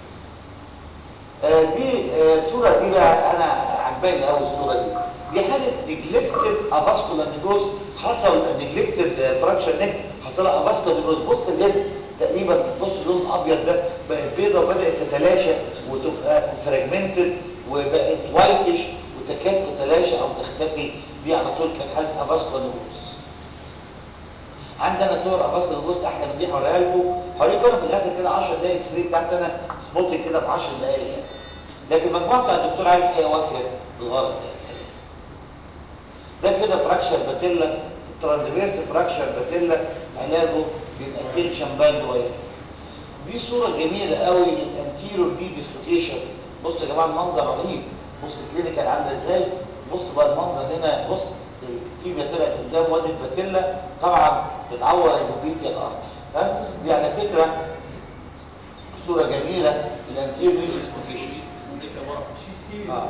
آه دي آه الصوره دي بقى انا عجباني قوي الصوره دي دي حاله نيجلكتد افاسكولار نيجوز حصل نيجلكتد فراكشر نيك حصل افاسكولار نيجوز بص اليد تقريبا بص اللون الابيض ده بقت بيضه وبدات تتلاشى وتبقى فراجمنتد وبقت وايتش وتكاد تتلاشى او تختفي دي على طول كانت حاله افاسكولار نيجوز عندنا صور افاسكولار نيجوز احلى من دي هوريها لكم هوريكم انا في الاخر كده 10 دقايق اكس راي بتاعت انا سبوتنج كده ب 10 دقايق يعني لكن مجموعه بتاع الدكتور علي الحقيقه وافيه بالغرض ده ده كده فراكشر باتيلا في الترانسفيرس فراكشر باتيلا علاجه بيبقى تنشن باند واير دي صوره جميله قوي للانتيرور دي ديسلوكيشن بصوا يا جماعه المنظر رهيب بص الكلينيكال عامله ازاي بص بقى المنظر هنا بص التيبيا طلعت قدام وادي الباتيلا طبعا بتعور البوبيتيا الارض ها دي على فكره صوره جميله للانتيرور دي ديسلوكيشن آه.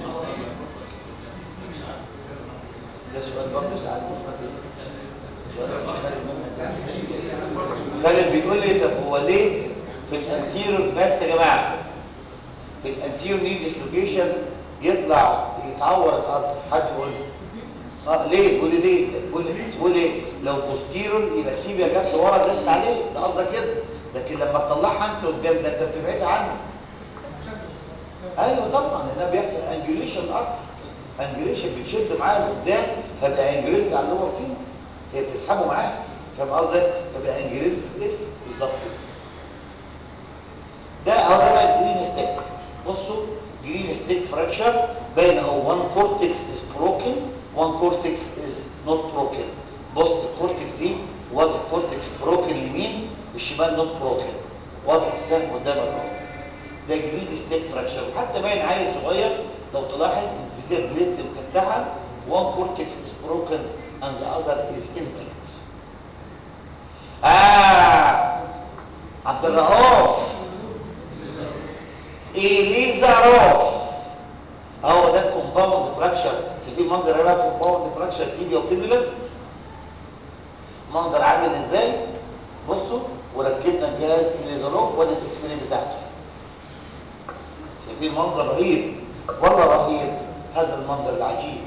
ده سؤال برضه ساعات مفرد سؤال مش خارج منك خالد بيقول لي طب هو ليه في الانتيرور بس يا جماعه في الانتيرور ني ديسلوكيشن يطلع يتعور الارض حد يقول لي اه ليه قول لي ليه قول لي قول لي لو بوستيرور يبقى التيبيا جت لورا دست عليه ده قصدك كده لكن لما تطلعها انت قدام ده انت بتبعد عنه ايوه طبعا لانها بيحصل انجوليشن اكتر انجوليشن بتشد معاه لقدام فبقى انجوليشن على اللور فيه هي بتسحبه معاه فاهم قصدي فبقى انجوليشن بالظبط ده اهو ده بقى الجرين ستيك بصوا جرين ستيك فراكشر باين اهو وان كورتكس از بروكن وان كورتكس از نوت بروكن بص الكورتكس دي واضح كورتكس بروكن يمين والشمال نوت بروكن واضح السهم قدامك اهو ده جرين ستيك فراكشر وحتى باين عيل صغير لو تلاحظ الفيزير بليتس مفتحه one cortex is broken and the other is intact آه عبد الرؤوف إليزاروف اهو ده كومباوند فراكشر في منظر هنا كومباوند فراكشر تيبيا وفيبولا منظر عامل ازاي بصوا وركبنا الجهاز إليزاروف وادي الاكس راي بتاعته شايفين منظر رهيب والله رهيب هذا المنظر العجيب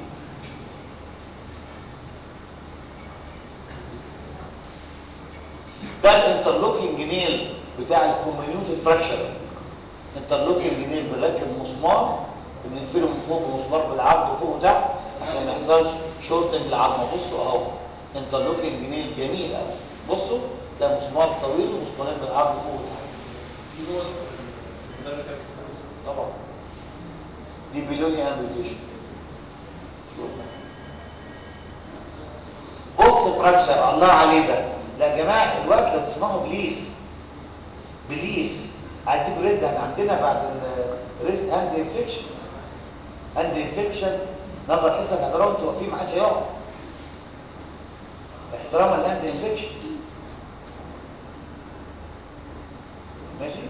ده الانترلوكينج نيل بتاع الكوميونيتد فراكشر انترلوكينج نيل بنركب مسمار بنقفله من فوق بمسمار بالعرض فوق وتحت عشان ما يحصلش شورتنج للعظمه بصوا اهو انترلوكينج نيل جميل قوي بصوا ده مسمار طويل ومسمارين بالعرض فوق وتحت طبعا دي بلوني امبيتيشن فراكشر الله عليه ده لا يا جماعه الوقت لو تسمعوا بليز بليز هديكوا ريد احنا عندنا بعد الريد هاند انفكشن هاند انفكشن نظر حصه احترام انتوا واقفين ما حدش هيقعد احتراما للهاند انفكشن ماشي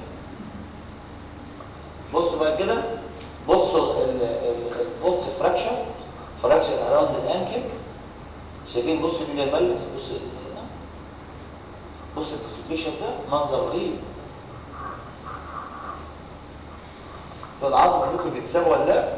بصوا بقى كده بصوا البوتس فراكشر فراكشر اراوند الانكل شايفين بصوا مين الملس بص هنا بص الديسلوكيشن ده منظر رهيب العظم ممكن بيكسبوا ولا لا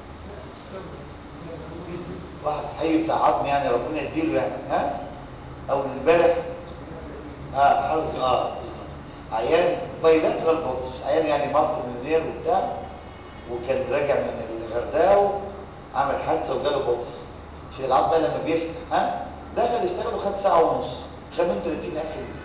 واحد حي بتاع عظم يعني ربنا يديله يعني ها او من امبارح اه حظ اه بالظبط عيان بايلاترال بوتس عيان يعني مط من النير وبتاع وكان راجع من الغردقه عمل حادثه وجاله بوتس شيل العظم بقى لما بيفتح ها دخل يشتغل وخد ساعه ونص خد منه 30000 جنيه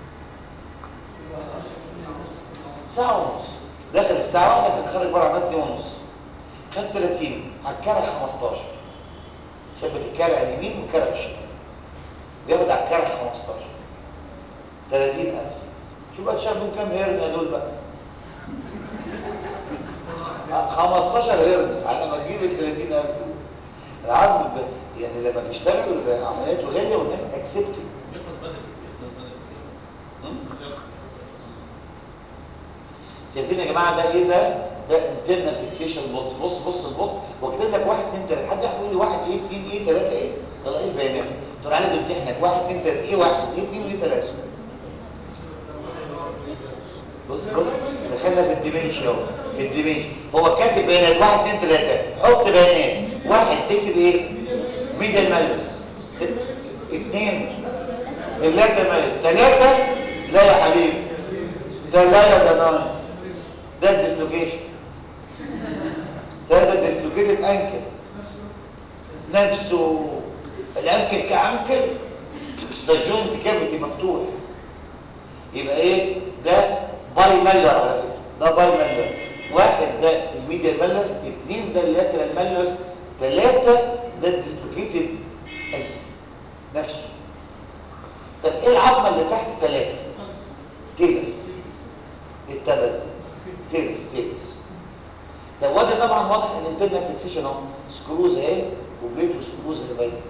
ساعه ونص دخل الساعه واحدة كان خارج بره عملت ونص خد 30 على الكرع 15 ثبت الكرع اليمين والكرع الشمال بياخد على الكرع 15 30000 شوف بقى تشغل بيهم كام هيرن دول بقى 15 هيرن على ما تجيب ال 30000 العظم ب... يعني لما بيشتغل عملياته غاليه والناس اكسبتد يخلص بدري يخلص بدري شايفين يا جماعه ده ايه ده ده انترنال فيكسيشن بوكس بص بص البوكس واكتب لك 1 2 3 حد يقول لي 1 ايه 2 ايه 3 ايه يلا ايه البيانات تقول عليه بيمتحنك 1 2 3 ايه 1 ايه 2 ايه 3 بص بص دخلنا في الديمنشن اهو في الديمنشن هو كاتب بيانات 1 2 3 حط بيانات واحد تكتب ايه ميدل مالوس اثنين اللاتر مالوس ثلاثه لا يا حبيبي ده لا يا جنان ده الديسلوكيشن ده ده ديسلوكيتد انكل نفسه الانكل كانكل ده الجوينت كافيتي مفتوح يبقى ايه ده باي ميلر على فكره ده باي ميلر واحد ده الميديال ميلر اثنين ده اللاترال ميلر ثلاثه ده الديسلوكيتد انكل نفسه طب ايه العظمه اللي تحت ثلاثه تيلس التلز تيلس تيلس ده وده طبعا واضح ان الانترنال فيكسيشن اهو سكروز اهي وبليت وسكروز اللي باينه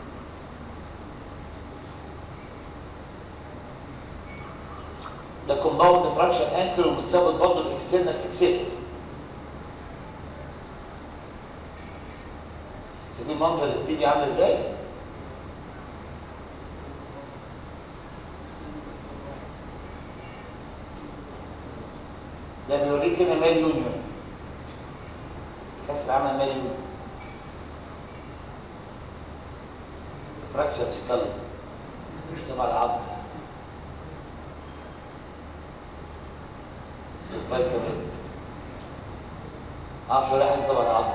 ده كومباوند فراكشن انكل ومتثبت برضه بالاكسترنال فيكسيتور شايفين منظر التيبي عامل ازاي؟ ده بيوريك هنا مال يونيون كاس العالم مال يونيون فراكشر سكالز مش تبع العظم سيرفاي كمان عارف ولا حاجه تبع العظم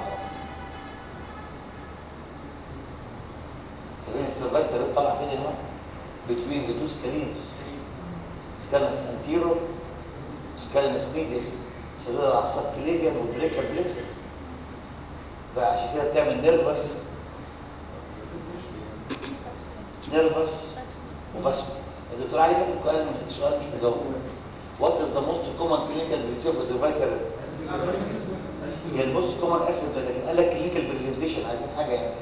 سيرفاي السيرفاي كمان طلع فين هنا between the two scalenes scalens anterior سكالمس ميديس شدود الاعصاب كليبيان والبريكال بليكسس بقى عشان كده بتعمل نيرفس نيرفس وبسم الدكتور علي كاتب قال من السؤال مش مجاوب وات از ذا موست كومن كلينيكال بريزنتيشن فور سيرفايكال هي الموست كومن اسيد لكن قال لك كلينيكال بريزنتيشن عايزين حاجه يعني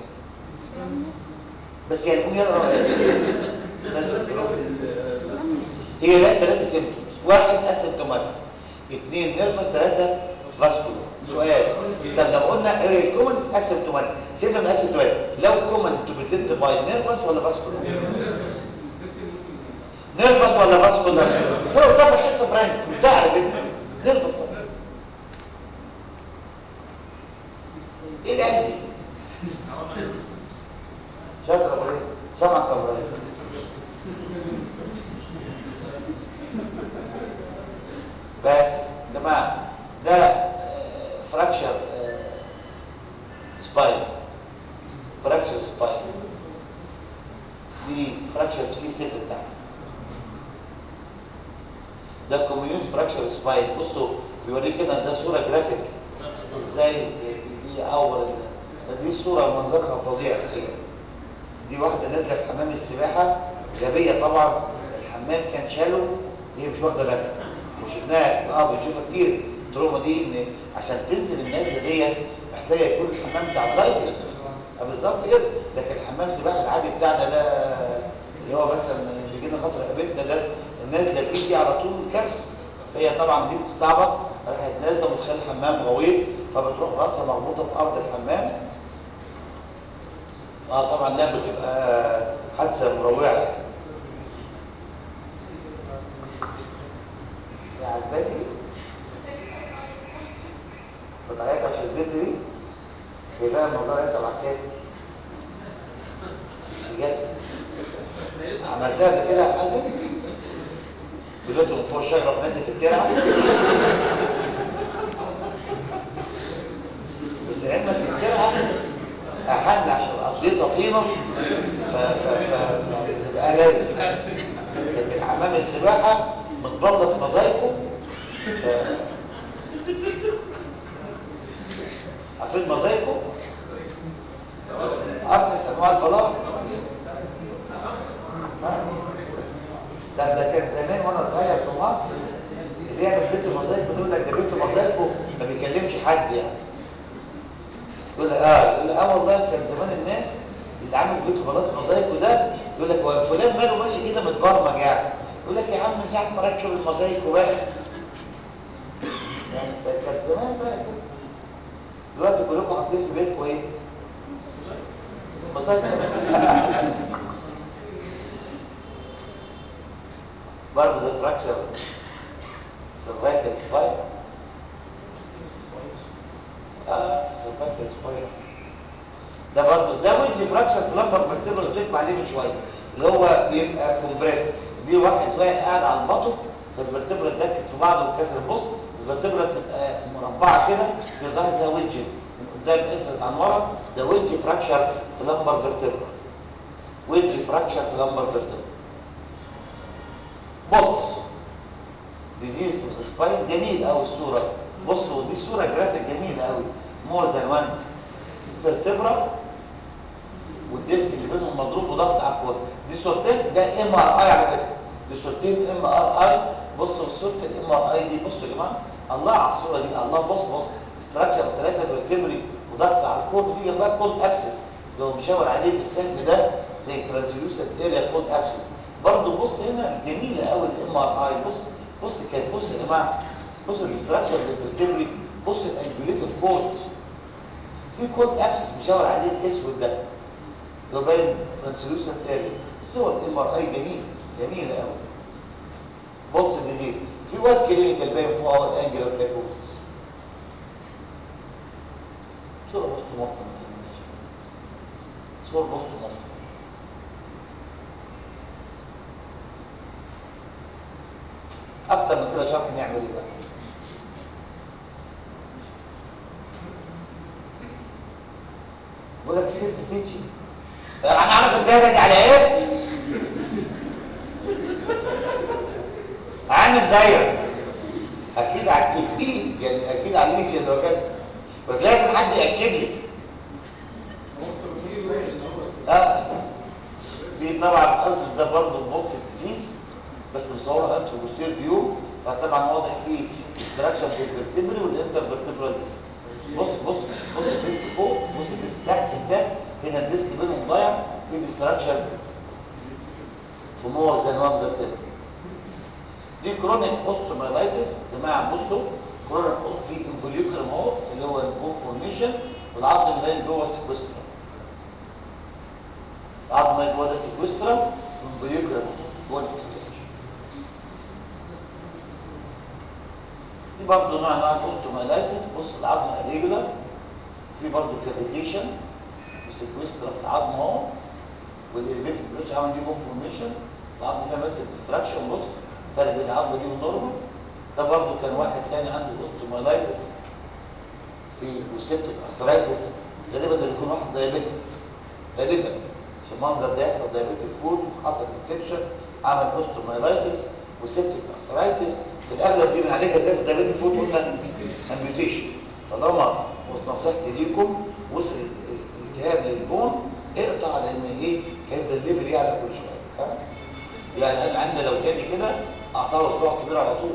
بس يعني قوم يلا هي لا ثلاثه سيمبتومز واحد اسيمتوماتيك اثنين نيرفس ثلاثه فاسكولار سؤال طب لو قلنا الكومن اسيمتوماتيك سيبنا من اسيمتوماتيك لو كومن تو بريزنت باي نيرفس ولا فاسكولار نيرفس ولا فاسكولار هو ده الحصه فرانك بتاع على فكره نيرفس ايه القلب دي شاطر يا ابراهيم سمعك يا ابراهيم بس يا جماعه ده فراكشر سباين فراكشر سباين دي فراكشر في سي 6 بتاعنا ده كوميون فراكشر سباين بصوا بيوريك كده ده صوره جرافيك ازاي دي اول دي صوره منظرها فظيع الحقيقه دي واحده نازله في حمام السباحه غبيه طبعا الحمام كان شاله هي مش واخده بالها وشفناها اه بنشوفها كتير التروما دي ان عشان تنزل النازله دي محتاجه يكون الحمام بتاع اللايزر اه بالظبط كده لكن الحمام السباحه العادي بتاعنا ده اللي هو مثلا بيجي لنا فتره قابلتنا ده النازله فيه دي على طول كارثه فهي طبعا دي صعبه راحت نازله وتخلي الحمام غويط فبتروح راسها مربوطه في ارض الحمام اه طبعا لا بتبقى حادثه مروعه يا عجباني بتعيط عشان البنت دي هي بقى الموضوع لسه بعد كده بجد عملتها قبل كده يا حازم بجد من فوق الشجره ونازل في الترعه بس علمك الترعه احل عشان قضيتها طينه ف ف ف فبتبقى لازم لكن حمام السباحه متبلط مزايكو ف عارفين مزايكو؟ أبحث أنواع البلاط ده ده كان زمان وانا صغير في مصر اللي يعمل بيت المزايكو دول لك ده بيت المزايكو ما بيكلمش حد يعني يقول لك اه يقول لك اه والله كان زمان الناس اللي عامل بيت بلاط مزايكو ده يقول لك هو فلان ماله ماشي كده متبرمج يعني يقول لك يا عم من ساعه ما ركب المزايكو بقى يعني ده كان زمان بقى كده دلوقتي كلكم حاطين في بيتكم ايه؟ مزايكو برضه ده فراكشر سيرفايكال سباين اه سيرفايكال سباين ده برضه ده ويدج فراكشر في لمبر فيرتبرال قلت لكم عليه من شويه اللي هو بيبقى كومبريس دي واحد واقع قاعد على البطن فالفرتبرال دكت في بعض وكسر البص الفرتبرال بتبقى مربعه كده بيضاها زي ويدج من قدام اسرد عن ورا ده ويدج فراكشر في لمبر فيرتبرال ويدج فراكشر في لمبر فيرتبرال بوتس ديزيز اوف ذا سباين جميل قوي الصوره بصوا دي صوره جرافيك جميله قوي مور ذان وان فيرتبرا والديسك اللي بينهم مضروب وضغط على الكور دي صورتين ده ام ار اي على فكره دي صورتين ام ار اي بصوا صوره الام ار اي دي بصوا يا جماعه الله على الصوره دي الله بص بص استراكشر ثلاثه فيرتبري وضغط على الكور وفي جنبها كود ابسس اللي هو مشاور عليه بالسهم ده زي ترانسلوسنت اريا كود ابسس برضه بص هنا جميله قوي الام ار اي بص بص كان بص يا جماعه بص الاستراكشر بالفرتبري بص الانجوليتد كود في كود ابس مشاور عليه الاسود ده اللي باين ترانسلوسنت اريا صور ام ار اي جميل جميله قوي بص ديزيز في واد كلينيكال باين فوق اهو الانجلر بلاكوزس صوره بوست مورتم صور بوست مورتم اكتر من كده شرح نعمل ايه بقى بقول لك سيرت تيجي انا عارف الدايره دي على ايه عامل دايره اكيد على التكنيك يعني اكيد على الميكس لو كان بس لازم حد ياكد لي اه في طبعا قصد ده برضه بوكس ديزيز بس مصوره انترو بوستير فيو فطبعا واضح فيه استراكشر في الفرتبري والانتر فيرتبرال ديسك بص بص بص الديسك فوق بص الديسك تحت ده هنا الديسك بينهم ضايع في ديستراكشن في مور ذان وان فيرتبرال دي كرونيك اوستومايلايتس يا جماعه بصوا كرونيك في انفوليوكر اهو اللي هو البون فورميشن والعظم اللي باين جوه السكوسترا العظم اللي جوه ده السكوسترا انفوليوكر جوه السكوسترا في برضه نوع انواع الاوستومايلايتس بص العظم ريجولار في برضه كافيتيشن وسيكويسترا في العظم اهو والاليفيتد بريتش عامل دي بون فورميشن العظم فيها بس ديستراكشن بص فرق بين العظمه دي والنورمال ده برضه كان واحد تاني عنده اوستومايلايتس في وسيبتك ارثرايتس غالبا ده بيكون واحد دايابيتك غالبا في المنظر ده يحصل دايابيتك فود وحصل انفكشن عمل اوستومايلايتس وسيبتك ارثرايتس في الاغلب دي بنعالجها ازاي في دايابيتك فود قلنا امبيوتيشن طالما نصيحتي ليكم وصل الالتهاب للبون اقطع لان ايه هيفضل الليفل يعلى كل شويه فاهم يعني انا عندنا لو جالي كده اقطع له صباع كبير على طول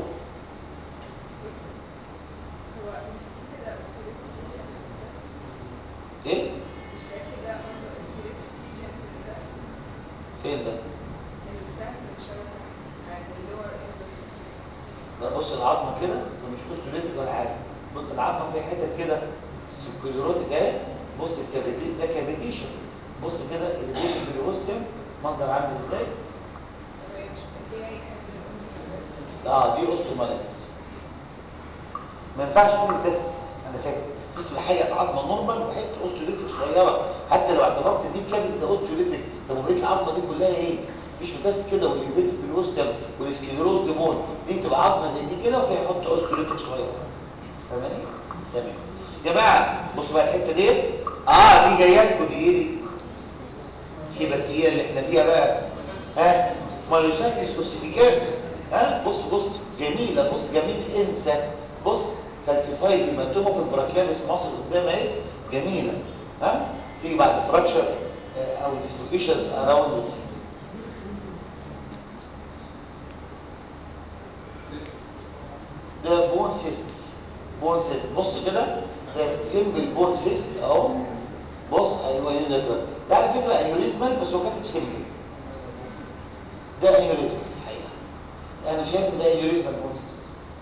هو مش كده أسطورة ايه مش كده قصده أسطورة فيجن في الرأس فين ده السهم الشوكة عند اللور ده بص العظمه كده ده مش اوستيوليتيك ولا حاجه بص العظمه فيها حتت كده سكليروتيك اهي بص الكافيتي ده كافيتيشن بص كده الديشن بالاوستيوم منظر عامل ازاي مش اللي هي يحب الأنثى اه دي اوستوماليتس ما ينفعش تقول تست انا فاكر تسمع حاجه عظمه نورمال وحته اوستيوليتيك صغيره حتى لو اعتبرت دي كانت ده اوستيوليتيك طب وبقيه العظمه دي كلها ايه مفيش متس كده والليفيتيك بالاوستيوم والسكليروز دي مول دي تبقى عظمه زي دي كده وفيها يحط اوستيوليتيك صغيره فاهماني تمام يا جماعه بصوا بقى الحته ديت اه دي جايه لكم دي ايه دي يبقى هي اللي احنا فيها بقى ها مايوسايتس اوسيفيكاتس ها بص بص جميله بص جميل انسى بص كالسيفايد هيماتوما في البراكياليس مصر قدام اهي جميله ها تيجي بعد فراكشر او ديسلوكيشنز اراوند ده بون سيستس بون سيست بص كده ده سيمبل بون سيست اهو بص ايوه هنا كده ده على فكره انيوريزمال بس هو كاتب سيمبل ده انيوريزم الحقيقه انا شايف ان ده انيوريزمال بون سيست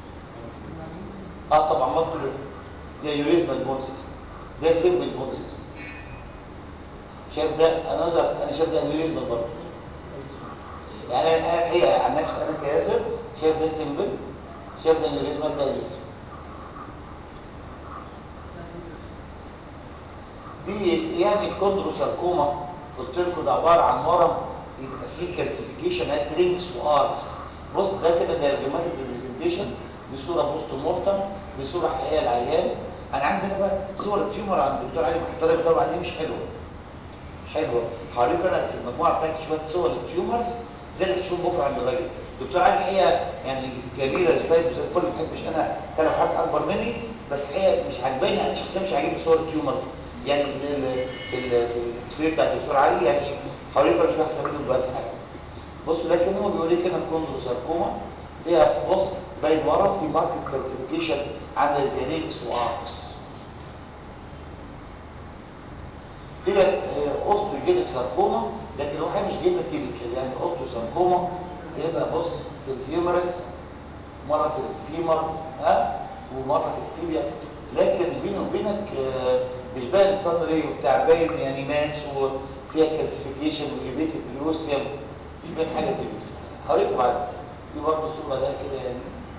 اه طبعا مطلوب ده انيوريزمال بون سيست ده سيمبل بون سيست شايف ده انا نظر انا شايف ده انيوريزمال برضه يعني انا الحقيقه عن نفسي انا كياسر شايف ده سيمبل شايف ده انيوريزمال ده انيوريزمال دي يعني الكوندروساركوما قلت لكم ده عباره عن ورم يبقى فيه كالسيفيكيشن هات رينجز واركس بص ده كده دايجراماتيك ريبريزنتيشن بصوره بوست مورتم بصوره حقيقيه العيان انا عندنا بقى صور التيومر عند الدكتور علي محترم طبعا دي مش حلوه مش حلوه هوريك انا في المجموعه بتاعتي شويه صور للتيومرز زي اللي هتشوفهم بكره عند الراجل الدكتور علي الحقيقه يعني جميله سلايد وزي الفل ما بحبش انا اتكلم حاجات اكبر مني بس هي مش عاجباني انا شخصيا مش عاجبني صور التيومرز يعني في ال في ال في الاكس راي بتاع الدكتور علي يعني حوالي مش احسن منه دلوقتي حاجه بص لكن هو بيقول لك هنا كوندروساركوما فيها بص باين ورا في ماركت كالسيفيكيشن عامله زي ريكس واركس ديت اوستوجينيك ساركوما لكن هو حاجه مش جينا تيبيكال يعني اوستوساركوما يبقى بص في الهيومرس مره في الفيمر ها ومره في التيبيا لكن بيني وبينك آه مش باين صدري وبتاع باين يعني ماس وفيها كالسيفيكيشن وليفيتد بلوسيوم مش باين حاجه تيبيكال هوريكم بعد دي برضه صوره ده كده يعني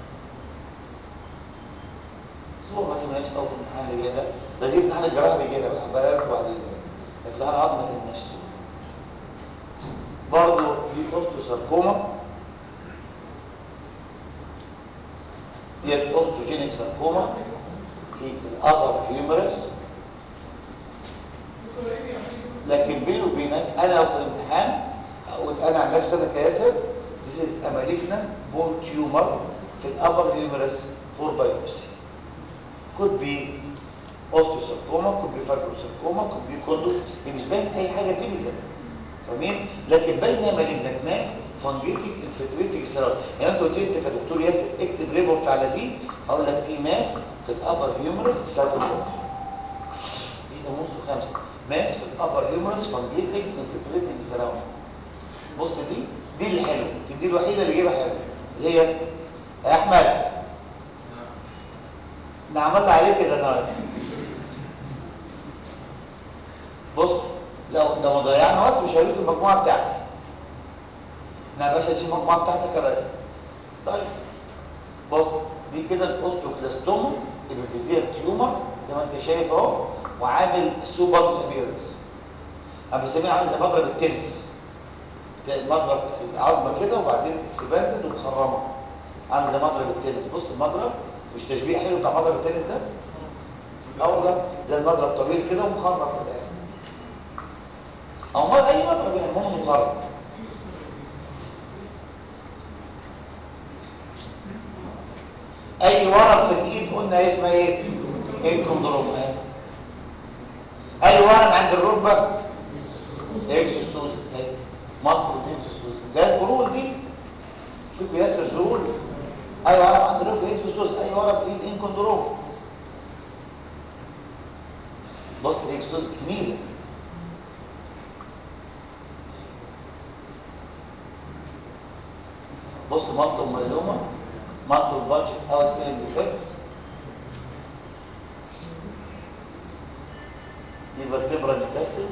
صوره ما تمناش قوي في الامتحان اللي جاي ده لازم امتحان الجراحه بيجي لنا بقى بقى لكم بعدين هتلاقي عظمه النص برضه دي اوستوساركوما ديت اوستوجينيك ساركوما في الابر هيومرس لكن بيني وبينك انا في الامتحان اقول انا عن نفسي انا كياسر this is a malignant bone tumor في الابر هيومرس for biopsy could be osteosarcoma could be fibrosarcoma could be condo مش باين اي حاجه تيبيكال فاهمين لكن باين انها malignant ماس فانجيتك انفلتريتك سيرال يعني انت قلت لي انت كدكتور ياسر اكتب ريبورت على دي اقول لك في ماس في الابر هيومرس سيرال دي ده نص خمسه ماس في الابر هيومرس فانجيتك انفلتريتك سيرال بص دي دي الحلوه دي الوحيده اللي جايبها حلوه اللي هي يا احمد احنا عملنا عليه كده النهارده بص لو لو ضيعنا وقت مش هوريك المجموعه بتاعتي انا يا باشا دي المجموعه بتاعتك يا باشا طيب بص دي كده الاوستوكلاستوما الفيزيال تيومر زي ما انت شايف اهو وعامل سوبر ابيرنس انا بسميها عامل زي مضرب التنس تلاقي المضرب عظمه كده وبعدين اكسباندد ومخرمه عامل زي مضرب التنس بص المضرب مش تشبيه حلو بتاع مضرب التنس ده اه والله ده المضرب طويل كده ومخرم في الاخر او ما اي مضرب يعني المهم مخرم اي ورم في الايد قلنا اسمها ايه الكوندروم اي ورم عند الركبه اكسوستوز مالتيبل اكسوستوز ده الجرول دي في بياسر جرول ايوه انا عندي رب اكسوستوز ايوه ورا في الانكوندروم بص الاكسوستوز جميله بص مالتيبل مايلوما مالتيبل بانش اوت فين ديفكتس دي vertebral metastasis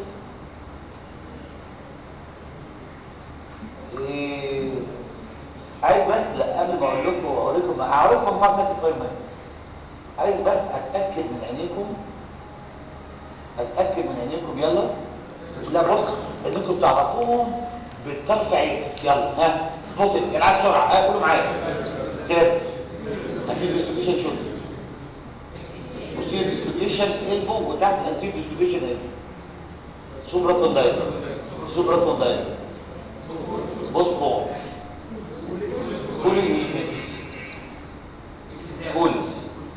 إيه عايز بس لا قبل ما اقول لكم اقول لكم هقول لكم مجموعه 35 minutes عايز بس اتاكد من عينيكم اتاكد من عينيكم يلا لا بص انكم تعرفوهم بالطرف عينك يلا ها سبوتنج انا عايز سرعه ها قولوا معايا كده اكيد ديستريبيوشن شولدر posterior distribution elbow وتحت anterior distribution elbow supra condyle supra condyle بص فوق كوليز وشميس كوليز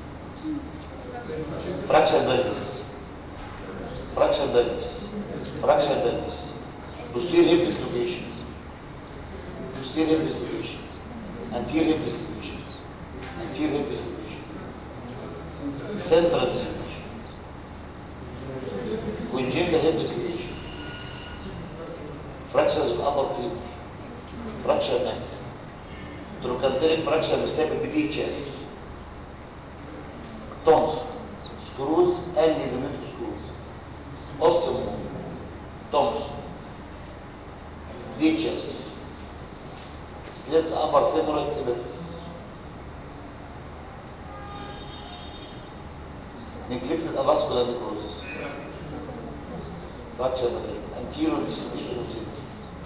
فراكشر بلبس فراكشر بلبس فراكشر بلبس posterior hip distribution posterior hip distribution anterior hip distribution anterior hip distribution central distribution congenital hip distribution fractures of upper femur fracture neck trochanteric fracture بسبب بي اتش اس تونس سكروز and ligamento screws osteomom تونس بي اتش اس slipped upper femoral epiphysis neglected avascular necrosis fracture material anterior distribution of zinc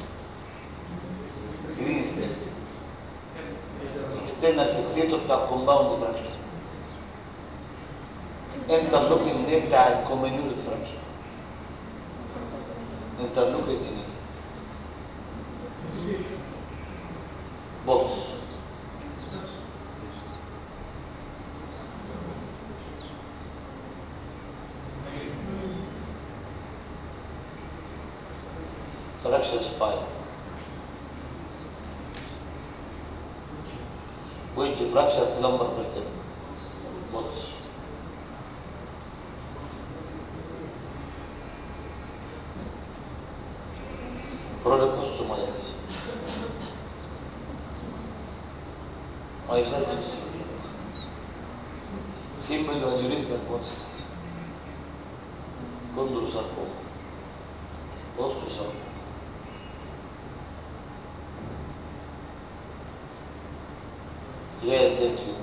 green state external fixator بتاع compound fracture interlocking knee بتاع communal fracture interlocking knee بص fracture spine wedge fracture في lumbar vertebra بص chronic osteomyelitis myositis simple aneurysmal process chondrosarcoma osteosarcoma غير زيت يوم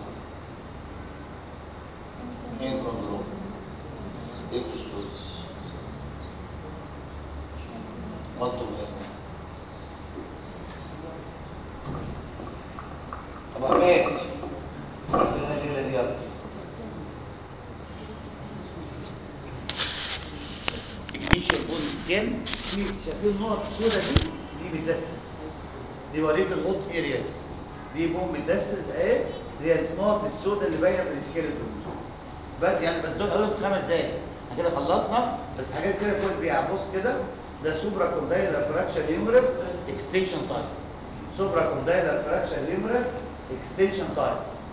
انكوندروم اكسوستوز مطلوب هنا ابو حميد عندنا الليله دي يلا الجيش البوز سكين في شايفين النقط السوداء دي دي بتاسس دي وريك الهوت ارياز دي بوم متاسس اهي اللي هي النقط السوداء اللي باينه في السكيلتون بس يعني بس دول اول خمس دقايق احنا كده خلصنا بس حاجات كده فوق بيها بص كده ده سوبرا كوندايلر فراكشر هيومرس اكستنشن تايم سوبرا كوندايلر فراكشر هيومرس اكستنشن تايم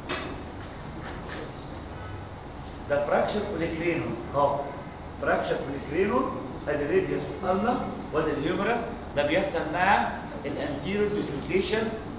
ده فراكشر بوليكرينون اهو فراكشر بوليكرينون ادي الريديوس قلنا وادي الهيومرس ده بيحصل مع الانتيريور ديسلوكيشن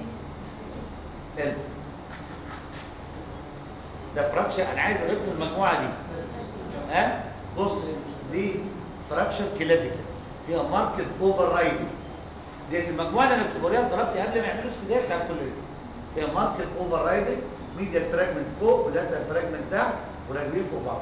ده فراكشر انا عايز اغير في المجموعه دي ها بص دي فراكشر كلافيكال فيها ماركت اوفر رايدنج دي المجموعه اللي انا كنت بوريها لطلبتي قبل ما يعملوا السداد بتاع الكليه فيها ماركت اوفر رايدنج ميديال فراجمنت فوق ولاترال فراجمنت تحت وراكبين فوق بعض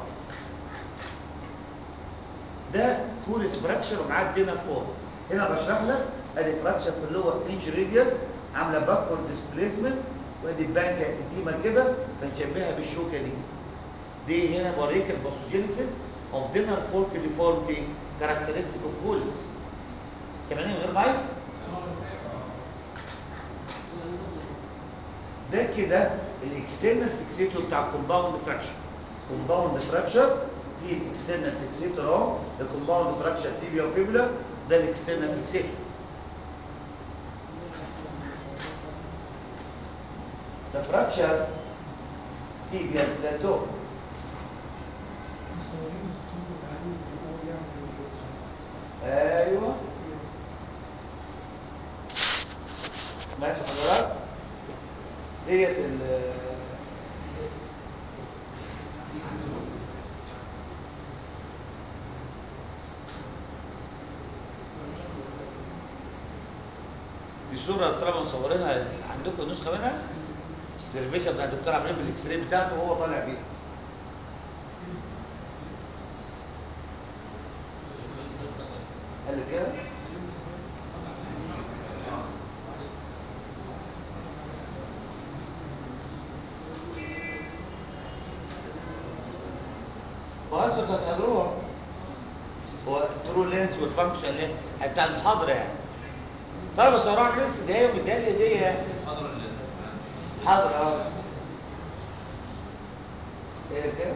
ده كورس فراكشر ومعاه الدينر فوق هنا بشرح لك ادي فراكشر في اللور انج ريديوس عامله باكورد ديسبليسمنت وادي البانكا اديمه كده فنشبهها بالشوكه دي دي هنا بوريك الباثوجينيسيس اوف دينر فورك ديفورمتي كاركترستيك اوف كولز سامعني من غير مايك ده كده الاكسترنال فيكسيتور بتاع الكومباوند فراكشر كومباوند فراكشر في الاكسترنال فيكسيتور اهو الكومباوند فراكشر تيبيا وفيبلا ده الاكسترنال فيكسيتور ده فراكشر تيبيا بلاتو ايوه ماشي حضرتك ديت ال دي صورة طالما مصورينها عندكم نسخة منها الريفيشن بتاع الدكتور عاملين بالاكس راي بتاعته وهو طالع بيها قال لي كده وأنتوا تتحضروها هو ترو لينس والفانكشن لينس بتاع المحاضرة يعني طيب بس وراك لينس دي هي ومدالية دي يعني حاضر اه ايه كده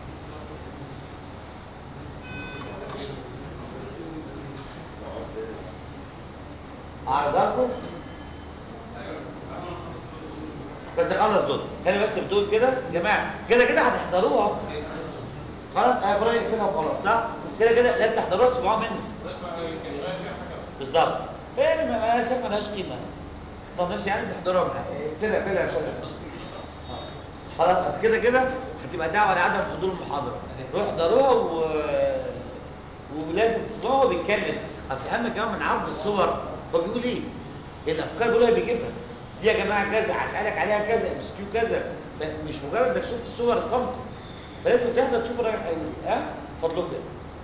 اعرضكم بس خلص دول خلي بس بتقول كده يا جماعه كده كده هتحضروها خلاص انا ابراهيم يقفلها وخلاص صح كده كده لازم تحضروها تسمعوها مني بالظبط يعني ما انا شايف مالهاش قيمه طب نفسي يعني تحضروها معايا اقفلها اقفلها اقفلها خلاص بس كده كده هتبقى دعوه لعدم حضور المحاضره روحوا احضروها و... ولازم تسمعوا بيتكلم اصل اهم كمان من عرض الصور هو بيقول ايه الافكار بيقولها بيجيبها دي يا جماعه كذا هسالك عليها كذا ام اس كيو كذا مش مجرد انك شفت صور اتصمت فلازم تحضر تشوف الراجل هيقول ايه ها فضلك ده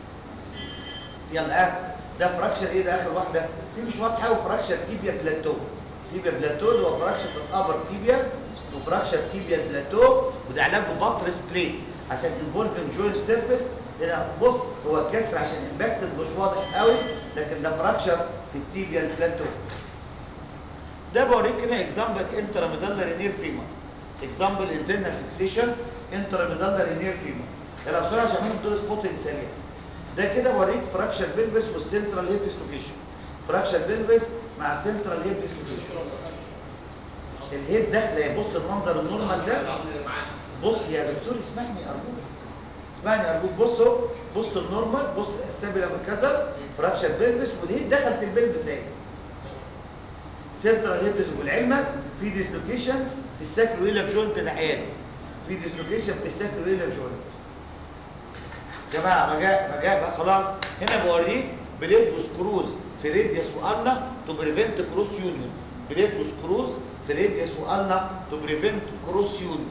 يلا ها ده فراكشر ايه ده اخر واحده دي مش واضحه قوي فراكشر تيبيا بلاتو تيبيا بلاتو اللي هو فراكشر في الابر تيبيا وفراكشر تيبيا بلاتو وده علاجه باترس بليت عشان انفولفنج جوينت سيرفيس هنا بص هو الكسر عشان امباكتد مش واضح قوي لكن ده فراكشر في التيبيا البلاتو ده بوريك هنا اكزامبل انتراميدالر نير فيمر اكزامبل انترنال فيكسيشن انتراميدالر نير فيمر يلا بسرعه عشان اعمل دول سبوتنج سريع ده كده بوريك فراكشر بيلبس والسنترال هيب ديسلوكيشن فراكشر بيلبس مع سنترال هيب ديسلوكيشن الهيب داخله بص المنظر النورمال ده بص يا دكتور اسمعني ارجوك اسمعني ارجوك بصوا بص النورمال بص الاستابيلا من كذا فراكشر بيلبس والهيب دخلت البلبس اهي سنترال هيب والعلمك في ديسلوكيشن في الساكرويلر جوينت ناحيه في ديسلوكيشن في الساكرويلر جوينت جماعه رجاء رجاء بقى خلاص هنا بوريك بليد وسكروز في راديوس والنا تو بريفنت كروس يونيون بليد وسكروز في راديوس والنا تو بريفنت كروس يونيون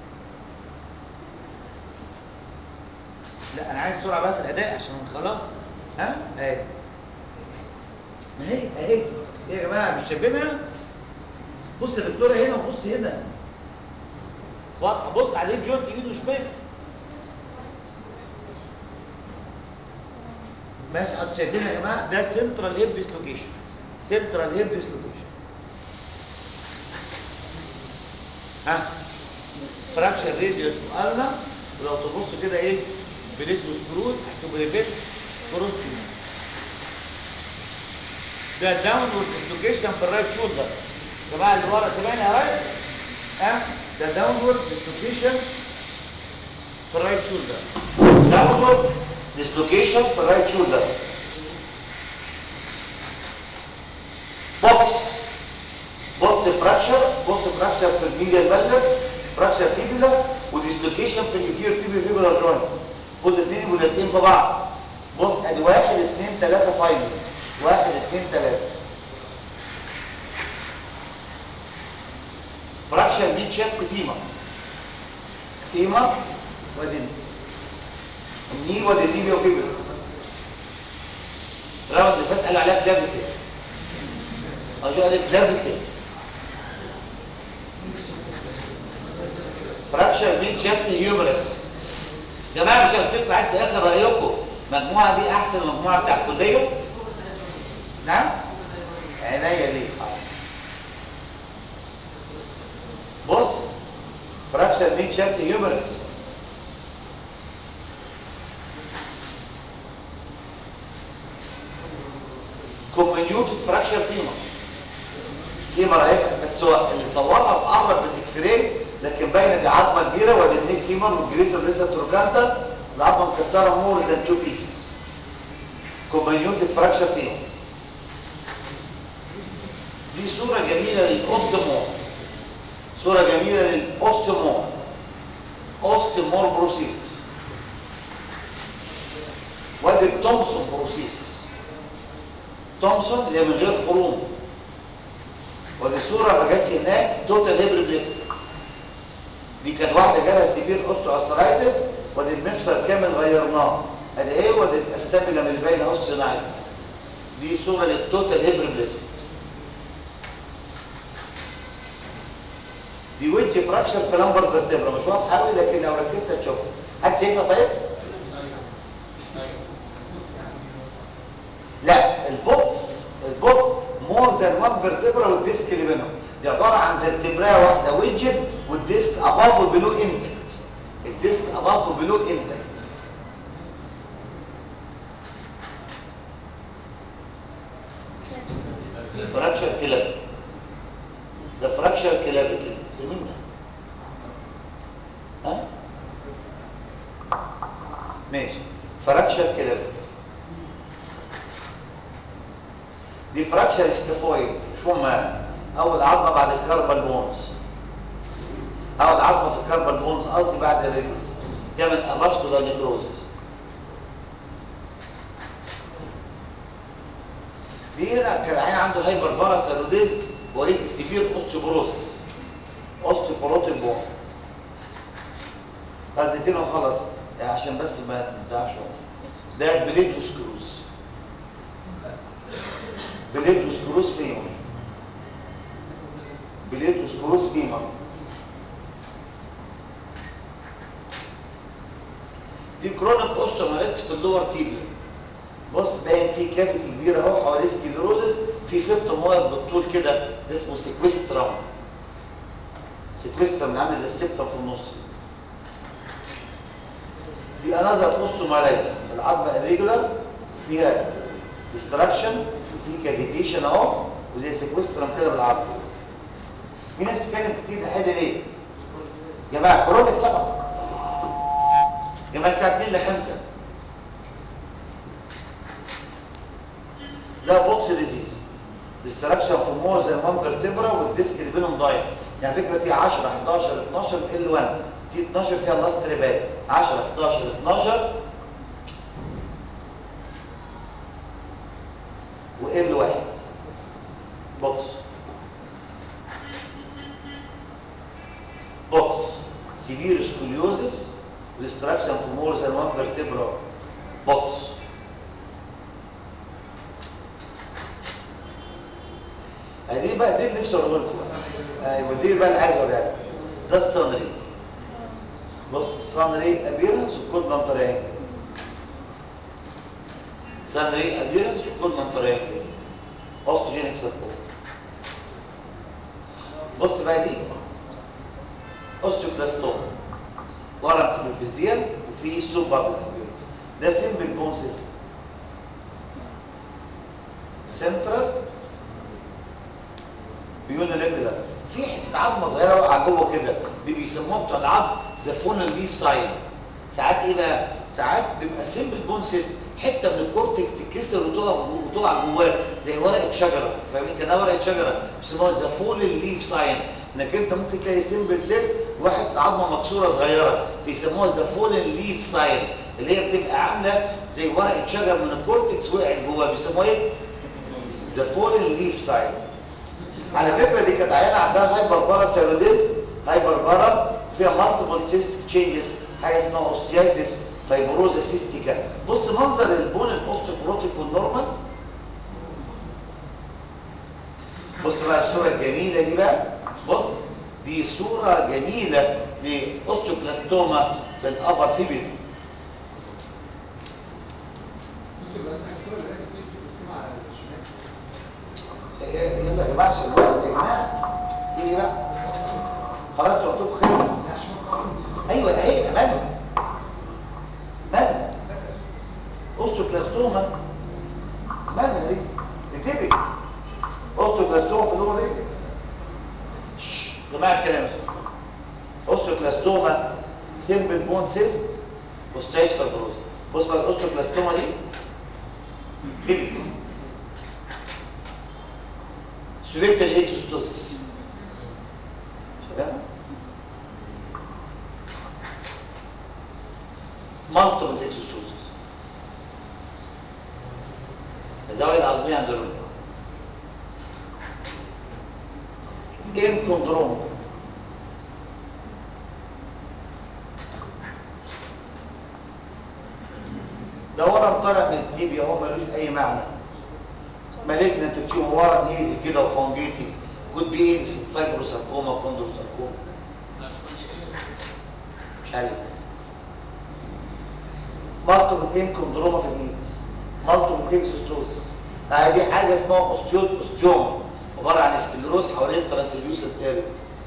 لا انا عايز سرعه بقى في الاداء عشان خلاص ها اهي ما هي اهي ايه يا جماعه مش شايفينها بص يا دكتوره هنا وبص هنا واضحه بص عليه جوينت يمين وشمال ماشي حضرتك شايفينها يا جماعه ده سنترال هيب ديسلوكيشن سنترال هيب ديسلوكيشن ها فراكشر راديوس وقالنا ولو تبص كده ايه بليت وسكرول هتبريفنت كروس يونيون ده داونورد ديسلوكيشن في الرايت شولدر يا جماعه اللي ورا سامعني يا رايت ها ده داونورد ديسلوكيشن في الرايت شولدر داونورد ديسلوكيشن في الرايت شولدر بوكس بوكس فراكشر بوكس فراكشر في الميديال بالانس فراكشر فيبولا وديسلوكيشن في الانفير تيبي فيبولا جوينت خد الاثنين يبقوا لازقين في بعض بص ادي واحد اثنين ثلاثه فاينل واحد اثنين ثلاثة فراكشر ميد شافت فيما فيما وادي النيل وادي الليبيا وفيبر الراوند اللي فات قال عليها كلافيكل اجي قال كلافيكل فراكشر ميد شافت هيومرس يا جماعه مش قلت لكم عايز في اخر رايكم المجموعه دي احسن مجموعه بتاع الكليه نعم عناية ليه بص فراكشر مين شافت هيومرس كومبليوتد فراكشر فيمر فيمر اهي بس هو اللي صورها مقرب بالاكس راي لكن باينه دي عظمه كبيره وادي النيك فيمر والجريتر ليزر تروكانتا العظمه مكسره مور ذان تو بيسز كومبليوتد فراكشر فيمر دي صوره جميله للاوستومور صوره جميله للاوستومور اوستومور بروسيسس وادي التومسون بروسيسس تومسون اللي هي من غير خروم ودي صوره ما جاتش هناك توتال هيب ريبليسمنت دي كانت واحده جالها سيفير اوستو استرايتس ودي المفصل كامل غيرناه ادي ايه ودي الاستابيلا من اللي باينه اهو الصناعي دي صوره للتوتال هيب ريبليسمنت دي ويدج فراكشر في لمبر فيرتبرا مش واضحه قوي لكن لو ركزت هتشوفها حد شايفها طيب لا البوكس البوكس مور ذان وان فيرتبرا والديسك اللي بينهم دي عباره عن فيرتبرا واحده ويدجن والديسك اباف وبلو انتكت الديسك اباف وبلو انتكت فراكشر كلافيك ده فراكشر كلافيك ده مين ده؟ ها؟ ماشي فراكشر كلافيك دي فراكشر سكافويد شو هما اول عظمه بعد الكاربال بونز اول عظمه في الكاربال بونز قصدي بعد الريبس تعمل افاسكولار نيكروزس دي هنا كان العين عنده هايبر باراسيروديزم وريك السيفير اوستيوبروزس اوستيوبروتيك بون اديتينه خلاص يعني عشان بس ما تنتهاش ده بليدوسكروز بليدوسكروز فيمر بليدوسكروز فيمر دي كرونيك اوستوماليتس في اللور تيبيا بص باين في كافيتي كبيره اهو حواليه سكليروزس في ست مواد بالطول كده ده اسمه سيكويسترام سيكويسترام عامل زي السبتم في النص دي انذر اوستومالايتس العظمه الريجولار فيها ديستراكشن في كافيتيشن اهو وزي سيكويسترام كده بالعرض في ناس بتتكلم كتير ده حاجه ليه يا جماعه كرونيك طبعا يا جماعه الساعه 2 ل 5 لا بوكس ديزيز ديستراكشن في مور زي وان فيرتبرا والديسك اللي بينهم ضايع يعني فكره دي 10 11 12 ال 1 دي 12 فيها اللاست ريبات 10 11 12 وال 1 بوكس بوكس سيفير سكوليوزس ديستراكشن في مور زي وان فيرتبرا بوكس دي بقى دي اللي نفسي اقول لكم ايوه دي بقى اللي عايز اقولها لكم. ده الصنري بص الصنري ابيرنس وكود منطرين صنري ابيرنس وكود منطرين اوستوجينيك سبورت بص بقى دي اوستيوكلاستوم ورم كلوفيزيال وفي سوب بابل ده سيمبل بون سيستم سنترال بيونوليكولار في حته عظمه صغيره واقعه جوه كده دي بيسموها بتوع العظم زفون ليف ساين ساعات ايه بقى ساعات بيبقى سيمبل بون سيست حته من الكورتكس تتكسر وتقع وتقع جواه زي ورقه شجره فاهمين كده ورقه شجره بيسموها زفون ليف ساين انك انت ممكن تلاقي سيمبل سيست واحد عظمه مكسوره صغيره بيسموها زفون ليف ساين اللي هي بتبقى عامله زي ورقه شجر من الكورتكس وقعت جواه بيسموها ايه زفون ليف ساين على فكره دي كانت عيانه عندها هايبر بارا ثيروديزم هايبر بارا فيها مالتيبل سيستيك تشينجز حاجه اسمها اوستيايتس فايبروزا سيستيكا بص منظر البون الاوستيوبروتيك والنورمال بص بقى الصوره الجميله دي بقى بص دي صوره جميله لاوستيوكلاستوما في الابر فيبيل ممكن بقى الصوره اللي راكب فيه السيستم على الشمال يلا يا جماعه عشان الوقت يا جماعه في ايه بقى خلاص وقتكم خير لا عشان خالص دي ايوه اهي مالها مالها بس اوستوكلاستوما مالها دي دي اوستايس فايبروز بص بقى الاوستوكلاستوما دي تيبيكال سوليتال اكزوستوسيس شباب مالتيبل اكزوستوسيس الزاويه العظميه عند الرجل ايه كوندروم ده ورم طالع من التيبيا هو ملوش اي معنى مالجنت تيوم ورم هيزي كده وفونجيتي كود بي ايه فايبروساركوما كوندروساركوما مش عارف مالتيبل ان كوندروما في الايد مالتيبل اكزوستوز دي حاجه اسمها اوستيوت اوستيوم عباره عن سكلروز حوالين ترانسليوسنت اريا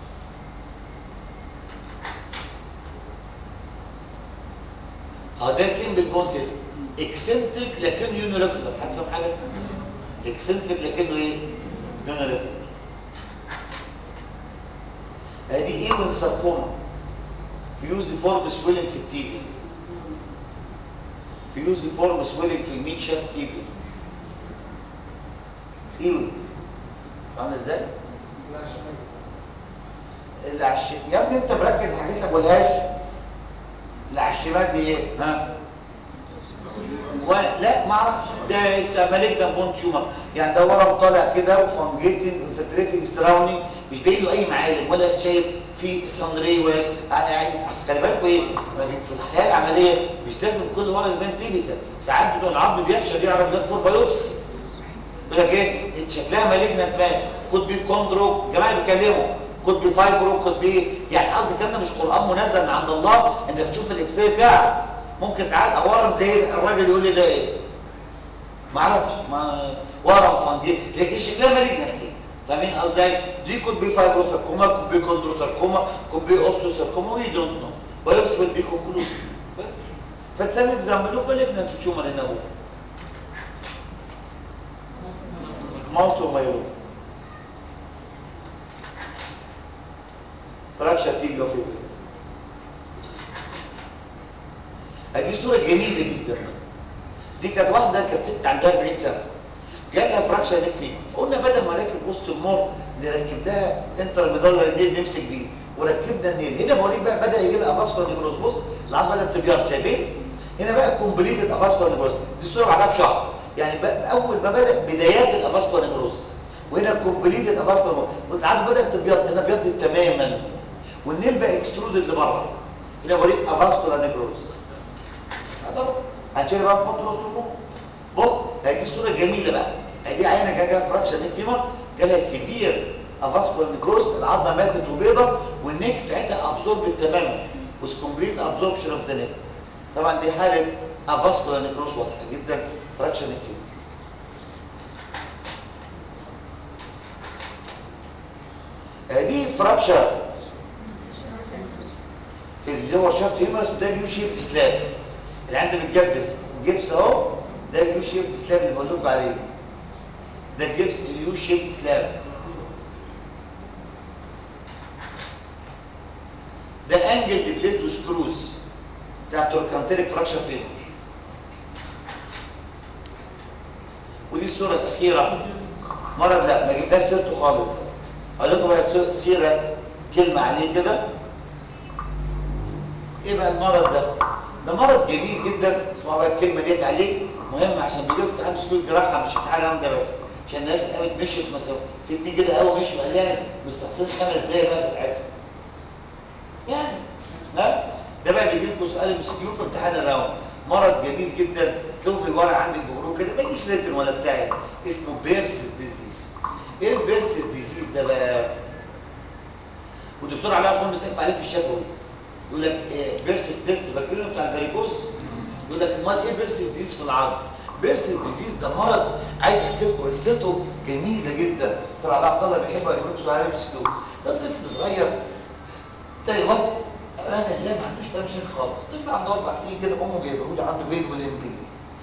اه ده سيمبل بون سيستم اكسنتريك لكنه يونيلوكولار حد فاهم حاجه اكسنتريك لكنه ايه يونيلوكولار ادي ايه من ساركوما فيوزي فورم سويلنج في التيبي فيوزي فورم سويلنج في الميت شاف تيبي ايه عامل ازاي اللي على الش... يا ابني انت مركز حاجات ما بقولهاش اللي على الشمال دي ايه ها و... لا ما اعرفش ده اتس مالجنت بون تيومر يعني ده ورم طالع كده وفانجيتنج انفلتريتنج سراوندنج مش باين له اي معالم ولا شايف في سانري ولا يعني اصل خلي بالكوا ايه في الحياه العمليه مش لازم كل ورم يبان تيبيكال ساعات بتوع العظم بيفشل يعرف ده فور بايوبسي يقول لك ايه شكلها مالجنت ماس كود بي كوندرو جماعه بيتكلموا كود بي فايبرو كود بي يعني قصدي كلام مش قران منزل من عند الله انك تشوف الاكس راي بتاعك ممكن ساعات اورم زي الراجل يقول لي ده ايه ما اعرفش ما ورم فانجي لكن شكلها مالجنت ليه فاهمين قصدي دي كود بي فايبروساركوما كود بي كوندروساركوما كود بي اوبستوساركوما وي دونت نو بايوبسي ويل بي كونكلوسيف بس فتسمي اكزامبل اوف مالجنت تيومر ان ابوه مالتو مايلوم فراكشر تيجي في ادي صوره جميله جدا دي كانت واحده كانت ست عندها 40 سنه جالها فراكشر نيك فيه فقلنا بدل ما نركب وسط المور نركب لها انتر ميدالر نيل نمسك بيه وركبنا النيل هنا بوريك بقى بدا يجي لها افاسكولار نيكروز بص العظم بدات تجرب شايفين هنا بقى كومبليتد افاسكولار نيكروز دي الصوره بعدها بشهر يعني بقى اول ما بدا بدايات الافاسكولار نيكروز وهنا كومبليتد افاسكولار والعظم بدات تبيض هنا بيضت تماما والنيل بقى اكسترودد لبره هنا بوريك افاسكولار نيكروز طبعا هنشيل بقى نحط وسط المخ بص هي دي صوره جميله بقى هي دي عينه جالها فراكشر نيك فيمر جالها سيفير افاسكولار نيكروز العظمه ماتت وبيضه والنيك بتاعتها ابزوربت تماما وس كومبليت ابزوربشن اوف ذا نيك طبعا دي حاله افاسكولار نيكروز واضحه جدا فراكشر نيك فيمر دي فراكشر في اللي هو شافت هيمرس ده اليو شيب سلاب اللي عنده متجبس جبس اهو ده اليو شيب سلاب اللي بقول لكم عليه ده الجبس اليو شيب سلاب ده انجل دي بليت وسكروز بتاع توركانتيريك فراكشر فيمر ودي الصوره الاخيره مرض لا ما جبناش سيرته خالص اقول لكم بقى سيره كلمه عليه كده ايه بقى المرض ده ده مرض جميل جدا اسمعوا بقى الكلمه ديت عليه مهم عشان بيجي في امتحان سكول جراحه مش امتحان ده بس عشان الناس قامت مشيت مثلا في اتنين كده قوي مشوا قال لي مستخسرين خمس دقايق بقى في العز يعني ها ده بقى بيجي لكم سؤال ام كيو في امتحان الراوند مرض جميل جدا تشوفوا في الورق عندك بيقولوا كده ما يجيش ريتن ولا بتاعي اسمه بيرسس ديزيز ايه البيرسس ديزيز ده بقى والدكتور علاء عثمان بيسال عليه في الشفوي يقول لك إيه بيرسس تيست فاكرينه بتاع الفاريكوز يقول لك امال ايه بيرسس ديزيز في العظم بيرسس ديزيز ده مرض عايز احكي لكم قصته جميله جدا دكتور علاء عبد الله بيحب يقول لكم عليه مسكوه ده طفل صغير تلاقي وقت انا اللي ما عندوش تنشن خالص طفل عنده اربع سنين كده امه جايبه له عنده بين ولمبي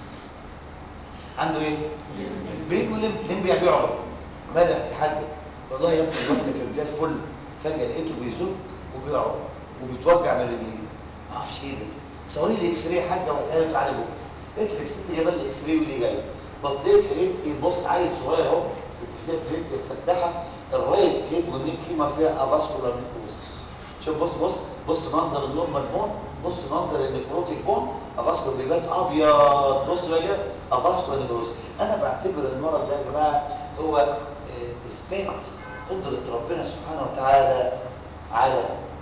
عنده ايه؟ بين ولمبي لمبي يعني بيعرف مالك يا حاج والله يا ابني الواد ده كان زي الفل فجاه لقيته بيزق وبيعرف وبيتوجع من رجليه ما اعرفش ايه ده صوري لي اكس راي حاجه وقتها لك على بكره لقيت الاكس راي جاب الاكس راي واللي جاي بصيت لقيت ايه بص عيل صغير اهو الفيزيك فليكس مفتحه الرايت هيد والنيك فيما فيها افاسكولار نيكروزس شوف بص بص بص منظر النورمال بون بص منظر النيكروتيك بون افاسكولار بيبان ابيض بص بقى كده افاسكولار نيكروزس انا بعتبر المرض ده يا جماعه هو آه، اثبات قدره ربنا سبحانه وتعالى على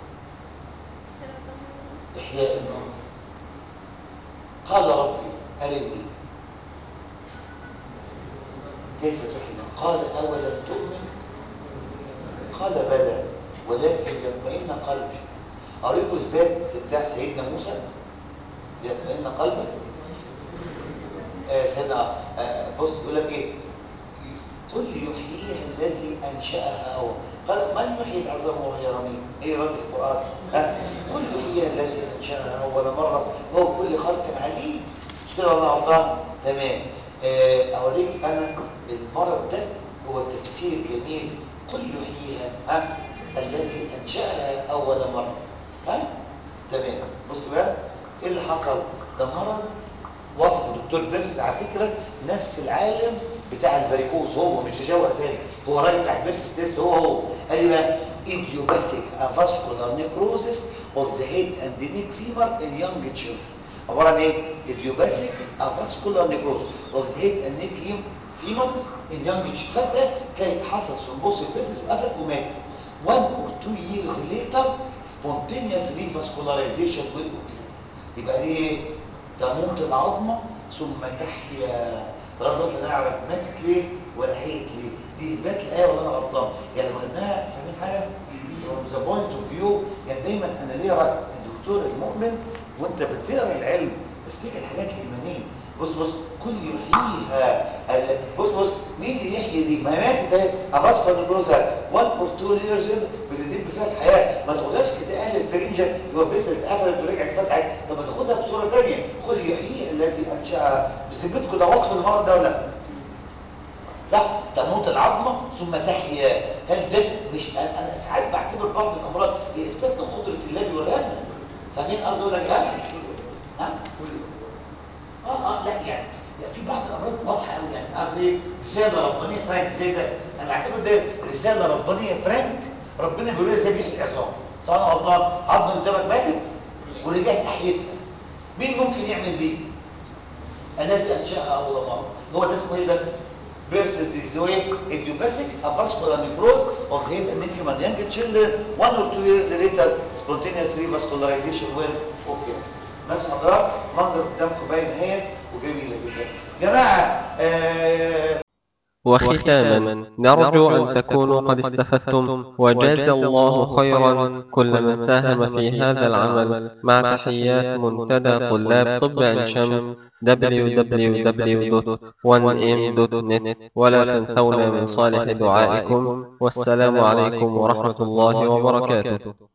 إحياء الموت قال ربي أرني كيف تحيي الموت؟ قال أولم تؤمن قال بلى ولكن يطمئن قلبي أريد إثبات بتاع سيدنا موسى يطمئن قلبك آه سيدنا آه بص يقول لك إيه قل يحييها الذي أنشأها أول قال من يحيي العظام وهي رميم ايه رد القرآن ها قل يحييها الذي أنشأها أول مرة هو كل خلق عليم مش كده ولا غلطان تمام آه، أوريك أنا المرض ده هو تفسير جميل قل يحييها ها الذي أنشأها أول مرة ها تمام بص بقى ايه اللي حصل ده مرض وصف الدكتور بيرسز على فكرة نفس العالم بتاع الفاريكوز هو مش تشوه ثاني هو الراجل بتاع البيرسز تيست هو هو قال لي بقى idiopathic avascular necrosis of the head and the neck femur in young children عبارة عن ايه؟ idiopathic avascular necrosis of the head and neck femur in young children فجأة تلاقي حصل ثرومبوس البيرسز وقفل ومات one or two years later spontaneous revascularization will occur يبقى دي ايه؟ تموت العظمة ثم تحيا لغايه دلوقتي انا اعرف ماتت ليه ولا حيت ليه دي اثبات الايه ولا انا غلطان يعني لو خدناها فاهمين حاجه from the point of view يعني دايما انا ليه راي الدكتور المؤمن وانت بتقرا العلم افتكر الحاجات الايمانيه بص بص كل يحييها ال- بص بص مين اللي يحيي دي ما هي ماتت اهي افاسكو نيكروزا 1 اور 2 years بتدب فيها الحياه ما تاخدهاش زي اهل الفرنجه اللي هو فيسل اتقفلت ورجعت فتحت طب ما تاخدها بصوره ثانيه خذ يحييها الذي انشاها بذمتكم ده وصف المرض ده ولا لا؟ صح تموت العظمه ثم تحيا هل ده مش انا أنا ساعات بعتبر بعض الامراض هي اثبات لقدره الله بيوريها لنا فاهمين قصدي اقول لك ها؟ ها؟ اه اه لا يعني يعني في بعض الامراض واضحه قوي يعني عارف ايه رساله ربانيه فرانك زي ده انا بعتبر ده رساله ربانيه فرانك ربنا بيقول لنا ازاي بيحيي العظام صح ولا غلطان عظمه قدامك ماتت ورجعت ناحيتها مين ممكن يعمل دي الذي انشاها اول مره هو ده اسمه ايه ده versus this way idiopathic avascular necrosis of the head and neck human young children one or two years later spontaneous revascularization will occur ماشي حضرتك منظر قدامكم باين اهي وجميله جدا جماعه آه وختاما نرجو أن تكونوا قد استفدتم وجاز الله خيرا كل من ساهم في هذا العمل مع تحيات منتدى طلاب طب عين شمس www.1m.net ولا تنسونا من صالح دعائكم والسلام عليكم ورحمة الله وبركاته